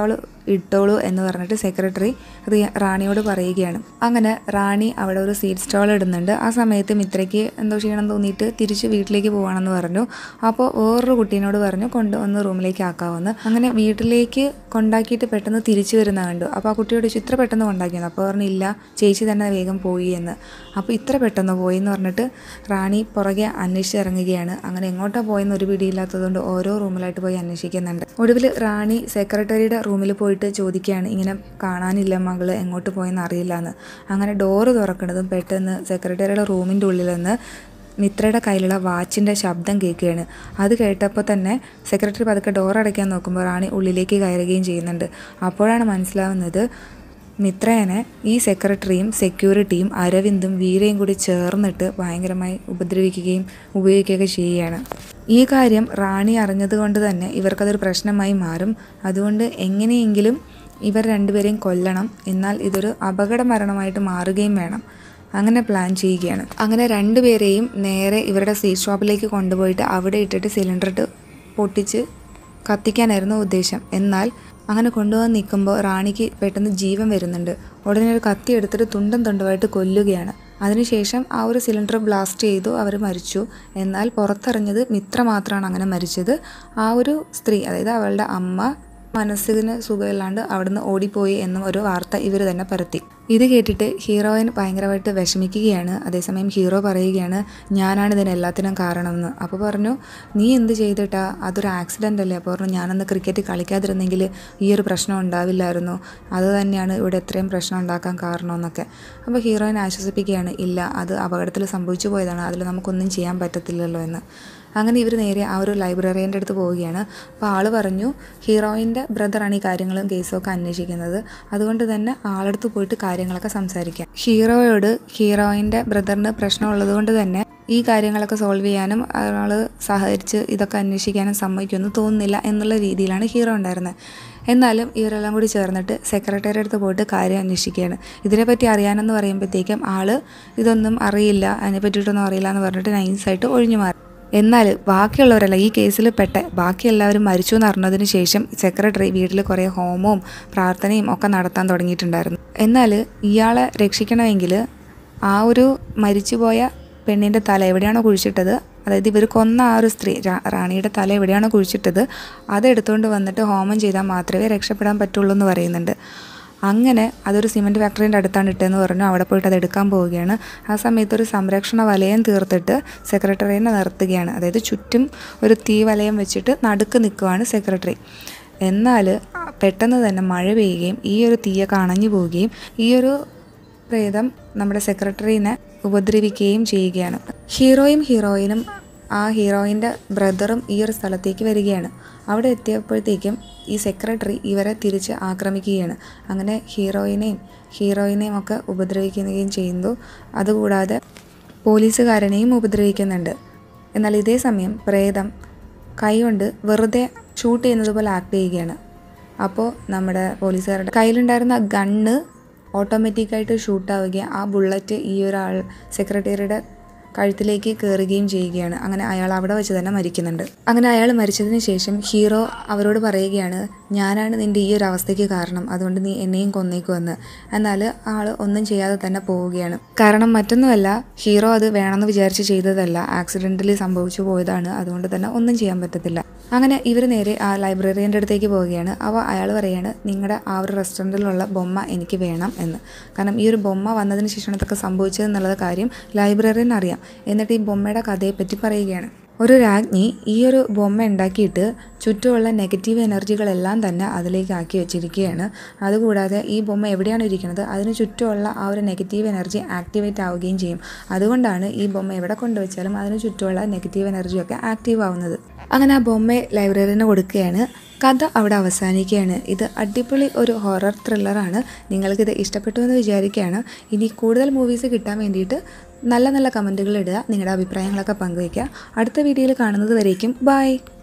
ഇട്ടോളൂ എന്ന് പറഞ്ഞിട്ട് സെക്രട്ടറി റാണിയോട് പറയുകയാണ് അങ്ങനെ റാണി അവിടെ ഒരു സീറ്റ് സ്റ്റോൾ ഇടുന്നുണ്ട് ആ സമയത്ത് മിത്രയ്ക്ക് എന്തോ ചെയ്യണം തോന്നിയിട്ട് തിരിച്ച് വീട്ടിലേക്ക് പോകണമെന്ന് പറഞ്ഞു അപ്പോൾ വേറൊരു കുട്ടീനോട് പറഞ്ഞു കൊണ്ടുവന്ന് റൂമിലേക്ക് ആക്കാമെന്ന് അങ്ങനെ വീട്ടിലേക്ക് കൊണ്ടാക്കിയിട്ട് പെട്ടെന്ന് തിരിച്ചു വരുന്ന കണ്ടു അപ്പോൾ ആ കുട്ടിയോട് ചോദിച്ചു ഇത്ര പെട്ടെന്ന് കൊണ്ടാക്കിയെന്ന് അപ്പോൾ പറഞ്ഞില്ല ചേച്ചി തന്നെ വേഗം പോയി എന്ന് അപ്പോൾ ഇത്ര പെട്ടെന്ന് പോയി എന്ന് പറഞ്ഞിട്ട് റാണി പുറകെ അന്വേഷിച്ചിറങ്ങുകയാണ് അങ്ങനെ എങ്ങോട്ടാണ് പോയെന്ന് ഒരു പിടിയില്ലാത്തതുകൊണ്ട് ഓരോ റൂമിലായിട്ട് പോയി അന്വേഷിക്കുന്നുണ്ട് ഒടുവിൽ റാണി സെക്രട്ടറിയുടെ റൂമിൽ പോയിട്ട് ചോദിക്കുകയാണ് ഇങ്ങനെ കാണാനില്ല മകള് എങ്ങോട്ട് പോയെന്ന് അറിയില്ല എന്ന് അങ്ങനെ ഡോറ് തുറക്കുന്നതും പെട്ടെന്ന് സെക്രട്ടറിയുടെ റൂമിൻ്റെ ഉള്ളിൽ നിന്ന് മിത്രയുടെ കയ്യിലുള്ള വാച്ചിൻ്റെ ശബ്ദം കേൾക്കുകയാണ് അത് കേട്ടപ്പോൾ തന്നെ സെക്രട്ടറി പതുക്കെ ഡോർ അടയ്ക്കാൻ നോക്കുമ്പോൾ റാണി ഉള്ളിലേക്ക് കയറുകയും ചെയ്യുന്നുണ്ട് അപ്പോഴാണ് മനസ്സിലാവുന്നത് മിത്രേനെ ഈ സെക്രട്ടറിയും സെക്യൂരിറ്റിയും അരവിന്ദും വീരയും കൂടി ചേർന്നിട്ട് ഭയങ്കരമായി ഉപദ്രവിക്കുകയും ഉപയോഗിക്കുകയൊക്കെ ചെയ്യുകയാണ് ഈ കാര്യം റാണി അറിഞ്ഞതുകൊണ്ട് തന്നെ ഇവർക്കതൊരു പ്രശ്നമായി മാറും അതുകൊണ്ട് എങ്ങനെയെങ്കിലും ഇവർ രണ്ടുപേരെയും കൊല്ലണം എന്നാൽ ഇതൊരു അപകട മരണമായിട്ട് മാറുകയും വേണം അങ്ങനെ പ്ലാൻ ചെയ്യുകയാണ് അങ്ങനെ രണ്ടുപേരെയും നേരെ ഇവരുടെ സീറ്റ് ഷോപ്പിലേക്ക് കൊണ്ടുപോയിട്ട് അവിടെ ഇട്ടിട്ട് സിലിണ്ടർ ഇട്ട് പൊട്ടിച്ച് കത്തിക്കാനായിരുന്നു ഉദ്ദേശം എന്നാൽ അങ്ങനെ കൊണ്ടുവന്ന് നിൽക്കുമ്പോൾ റാണിക്ക് പെട്ടെന്ന് ജീവൻ വരുന്നുണ്ട് ഉടനെ ഒരു കത്തി എടുത്തിട്ട് തുണ്ടം തുണ്ടമായിട്ട് കൊല്ലുകയാണ് അതിനുശേഷം ആ ഒരു സിലിണ്ടർ ബ്ലാസ്റ്റ് ചെയ്തു അവർ മരിച്ചു എന്നാൽ പുറത്തറിഞ്ഞത് മിത്ര മാത്രമാണ് അങ്ങനെ മരിച്ചത് ആ ഒരു സ്ത്രീ അതായത് അവളുടെ അമ്മ മനസ്സിന് സുഖമില്ലാണ്ട് അവിടുന്ന് ഓടിപ്പോയി എന്നും ഒരു വാർത്ത ഇവർ തന്നെ പരത്തി ഇത് കേട്ടിട്ട് ഹീറോയിൻ ഭയങ്കരമായിട്ട് വിഷമിക്കുകയാണ് അതേസമയം ഹീറോ പറയുകയാണ് ഞാനാണ് ഇതിന് എല്ലാത്തിനും കാരണമെന്ന് അപ്പോൾ പറഞ്ഞു നീ എന്ത് ചെയ്തിട്ടാ അതൊരു ആക്സിഡൻ്റ് അല്ലേ അപ്പോൾ പറഞ്ഞു ഞാനന്ന് ക്രിക്കറ്റ് കളിക്കാതിരുന്നെങ്കിൽ ഈ ഒരു പ്രശ്നം ഉണ്ടാവില്ലായിരുന്നു അത് തന്നെയാണ് ഇവിടെ ഇത്രയും പ്രശ്നം ഉണ്ടാക്കാൻ കാരണമെന്നൊക്കെ അപ്പോൾ ഹീറോയിൻ ആശ്വസിപ്പിക്കുകയാണ് ഇല്ല അത് അപകടത്തിൽ സംഭവിച്ചു പോയതാണ് അതിൽ നമുക്കൊന്നും ചെയ്യാൻ പറ്റത്തില്ലല്ലോ എന്ന് അങ്ങനെ ഇവർ നേരെ ആ ഒരു ലൈബ്രറിയൻ്റെ അടുത്ത് പോവുകയാണ് അപ്പോൾ ആൾ പറഞ്ഞു ഹീറോയിൻ്റെ ബ്രദറാണ് ഈ കാര്യങ്ങളും കേസും ഒക്കെ അന്വേഷിക്കുന്നത് അതുകൊണ്ട് തന്നെ ആളടുത്ത് പോയിട്ട് കാര്യങ്ങളൊക്കെ സംസാരിക്കാം ഹീറോയോട് ഹീറോയിൻ്റെ ബ്രദറിന് പ്രശ്നമുള്ളത് കൊണ്ട് തന്നെ ഈ കാര്യങ്ങളൊക്കെ സോൾവ് ചെയ്യാനും ആൾ സഹകരിച്ച് ഇതൊക്കെ അന്വേഷിക്കാനും സമ്മതിക്കുമെന്ന് തോന്നുന്നില്ല എന്നുള്ള രീതിയിലാണ് ഹീറോ ഉണ്ടായിരുന്നത് എന്നാലും ഇവരെല്ലാം കൂടി ചേർന്നിട്ട് സെക്രട്ടറിയുടെ അടുത്ത് പോയിട്ട് കാര്യം അന്വേഷിക്കുകയാണ് ഇതിനെപ്പറ്റി അറിയാനെന്ന് പറയുമ്പോഴത്തേക്കും ആൾ ഇതൊന്നും അറിയില്ല അതിനെ പറ്റിയിട്ടൊന്നും അറിയില്ല എന്ന് പറഞ്ഞിട്ട് നൈസായിട്ട് ഒഴിഞ്ഞു മാറി എന്നാൽ ബാക്കിയുള്ളവരല്ല ഈ കേസിൽ പെട്ട ബാക്കി എല്ലാവരും മരിച്ചു എന്ന് അറിഞ്ഞതിന് ശേഷം സെക്രട്ടറി വീട്ടിൽ കുറേ ഹോമവും പ്രാർത്ഥനയും ഒക്കെ നടത്താൻ തുടങ്ങിയിട്ടുണ്ടായിരുന്നു എന്നാൽ ഇയാളെ രക്ഷിക്കണമെങ്കിൽ ആ ഒരു മരിച്ചുപോയ പെണ്ണിൻ്റെ തല എവിടെയാണോ കുഴിച്ചിട്ടത് അതായത് ഇവർ കൊന്ന ആ ഒരു സ്ത്രീ രാ- റാണിയുടെ തല എവിടെയാണോ കുഴിച്ചിട്ടത് അതെടുത്തുകൊണ്ട് വന്നിട്ട് ഹോമം ചെയ്താൽ മാത്രമേ രക്ഷപ്പെടാൻ പറ്റുള്ളൂ എന്ന് പറയുന്നുണ്ട് അങ്ങനെ അതൊരു സിമൻറ്റ് ഫാക്ടറീൻ്റെ അടുത്താണ് ഇട്ടതെന്ന് പറഞ്ഞു അവിടെ പോയിട്ട് അത് എടുക്കാൻ പോവുകയാണ് ആ സമയത്ത് ഒരു സംരക്ഷണ വലയം തീർത്തിട്ട് സെക്രട്ടറിനെ നിർത്തുകയാണ് അതായത് ചുറ്റും ഒരു തീ വലയം വെച്ചിട്ട് നടുക്ക് നിൽക്കുവാണ് സെക്രട്ടറി എന്നാൽ പെട്ടെന്ന് തന്നെ മഴ പെയ്യുകയും ഈ ഒരു തീയൊക്കെ അണഞ്ഞു പോവുകയും ഈ ഒരു പ്രേതം നമ്മുടെ സെക്രട്ടറിനെ ഉപദ്രവിക്കുകയും ചെയ്യുകയാണ് ഹീറോയും ഹീറോയിനും ആ ഹീറോയിൻ്റെ ബ്രദറും ഈ ഒരു സ്ഥലത്തേക്ക് വരികയാണ് അവിടെ എത്തിയപ്പോഴത്തേക്കും ഈ സെക്രട്ടറി ഇവരെ തിരിച്ച് ആക്രമിക്കുകയാണ് അങ്ങനെ ഹീറോയിനെയും ഹീറോയിനെയും ഒക്കെ ഉപദ്രവിക്കുകയും ചെയ്യുന്നു അതുകൂടാതെ പോലീസുകാരനെയും ഉപദ്രവിക്കുന്നുണ്ട് എന്നാൽ ഇതേ സമയം പ്രേതം കൈകൊണ്ട് വെറുതെ ഷൂട്ട് ചെയ്യുന്നത് പോലെ ആക്ട് ചെയ്യുകയാണ് അപ്പോൾ നമ്മുടെ പോലീസുകാരുടെ കയ്യിലുണ്ടായിരുന്ന ഗണ്ണ് ഓട്ടോമാറ്റിക്കായിട്ട് ഷൂട്ടാവുകയും ആ ബുള്ളറ്റ് ഈ ഒരാൾ സെക്രട്ടറിയുടെ കഴുത്തിലേക്ക് കയറുകയും ചെയ്യുകയാണ് അങ്ങനെ അയാൾ അവിടെ വെച്ച് തന്നെ മരിക്കുന്നുണ്ട് അങ്ങനെ അയാൾ മരിച്ചതിന് ശേഷം ഹീറോ അവരോട് പറയുകയാണ് ഞാനാണ് നിൻ്റെ ഈ ഒരു അവസ്ഥയ്ക്ക് കാരണം അതുകൊണ്ട് നീ എന്നെയും കൊന്നേക്കുമെന്ന് എന്നാൽ ആൾ ഒന്നും ചെയ്യാതെ തന്നെ പോവുകയാണ് കാരണം മറ്റൊന്നുമല്ല ഹീറോ അത് വേണമെന്ന് വിചാരിച്ച് ചെയ്തതല്ല ആക്സിഡൻ്റലി സംഭവിച്ചു പോയതാണ് അതുകൊണ്ട് തന്നെ ഒന്നും ചെയ്യാൻ പറ്റത്തില്ല അങ്ങനെ ഇവർ നേരെ ആ ലൈബ്രറിയൻ്റെ അടുത്തേക്ക് പോവുകയാണ് അപ്പോൾ അയാൾ പറയാണ് നിങ്ങളുടെ ആ ഒരു റെസ്റ്റോറൻറ്റിലുള്ള ബൊമ്മ എനിക്ക് വേണം എന്ന് കാരണം ഈ ഒരു ബൊമ്മ വന്നതിന് ശേഷമാണ് ഇതൊക്കെ സംഭവിച്ചത് എന്നുള്ള കാര്യം ലൈബ്രറിയൻ അറിയാം എന്നിട്ട് ഈ ബൊമ്മയുടെ കഥയെപ്പറ്റി പറയുകയാണ് ഒരു രാജ്ഞി ഈ ഒരു ബൊമ്മ ഉണ്ടാക്കിയിട്ട് ചുറ്റുമുള്ള നെഗറ്റീവ് എനർജികളെല്ലാം തന്നെ അതിലേക്ക് ആക്കി വെച്ചിരിക്കുകയാണ് അതുകൂടാതെ ഈ ബൊമ്മ എവിടെയാണ് ഇരിക്കുന്നത് അതിന് ചുറ്റുമുള്ള ആ ഒരു നെഗറ്റീവ് എനർജി ആക്ടിവേറ്റ് ആവുകയും ചെയ്യും അതുകൊണ്ടാണ് ഈ ബൊമ്മ എവിടെ കൊണ്ടുവച്ചാലും അതിന് ചുറ്റുമുള്ള നെഗറ്റീവ് എനർജിയൊക്കെ ആക്റ്റീവ് ആവുന്നത് അങ്ങനെ ആ ബൊമ്മ ലൈബ്രറിന് കൊടുക്കുകയാണ് കഥ അവിടെ അവസാനിക്കുകയാണ് ഇത് അടിപൊളി ഒരു ഹൊറർ ത്രില്ലറാണ് നിങ്ങൾക്കിത് ഇഷ്ടപ്പെട്ടു എന്ന് വിചാരിക്കുകയാണ് ഇനി കൂടുതൽ മൂവീസ് കിട്ടാൻ വേണ്ടിയിട്ട് നല്ല നല്ല കമൻറ്റുകൾ ഇടുക നിങ്ങളുടെ അഭിപ്രായങ്ങളൊക്കെ പങ്കുവയ്ക്കുക അടുത്ത വീഡിയോയിൽ കാണുന്നത് വരേക്കും ബൈ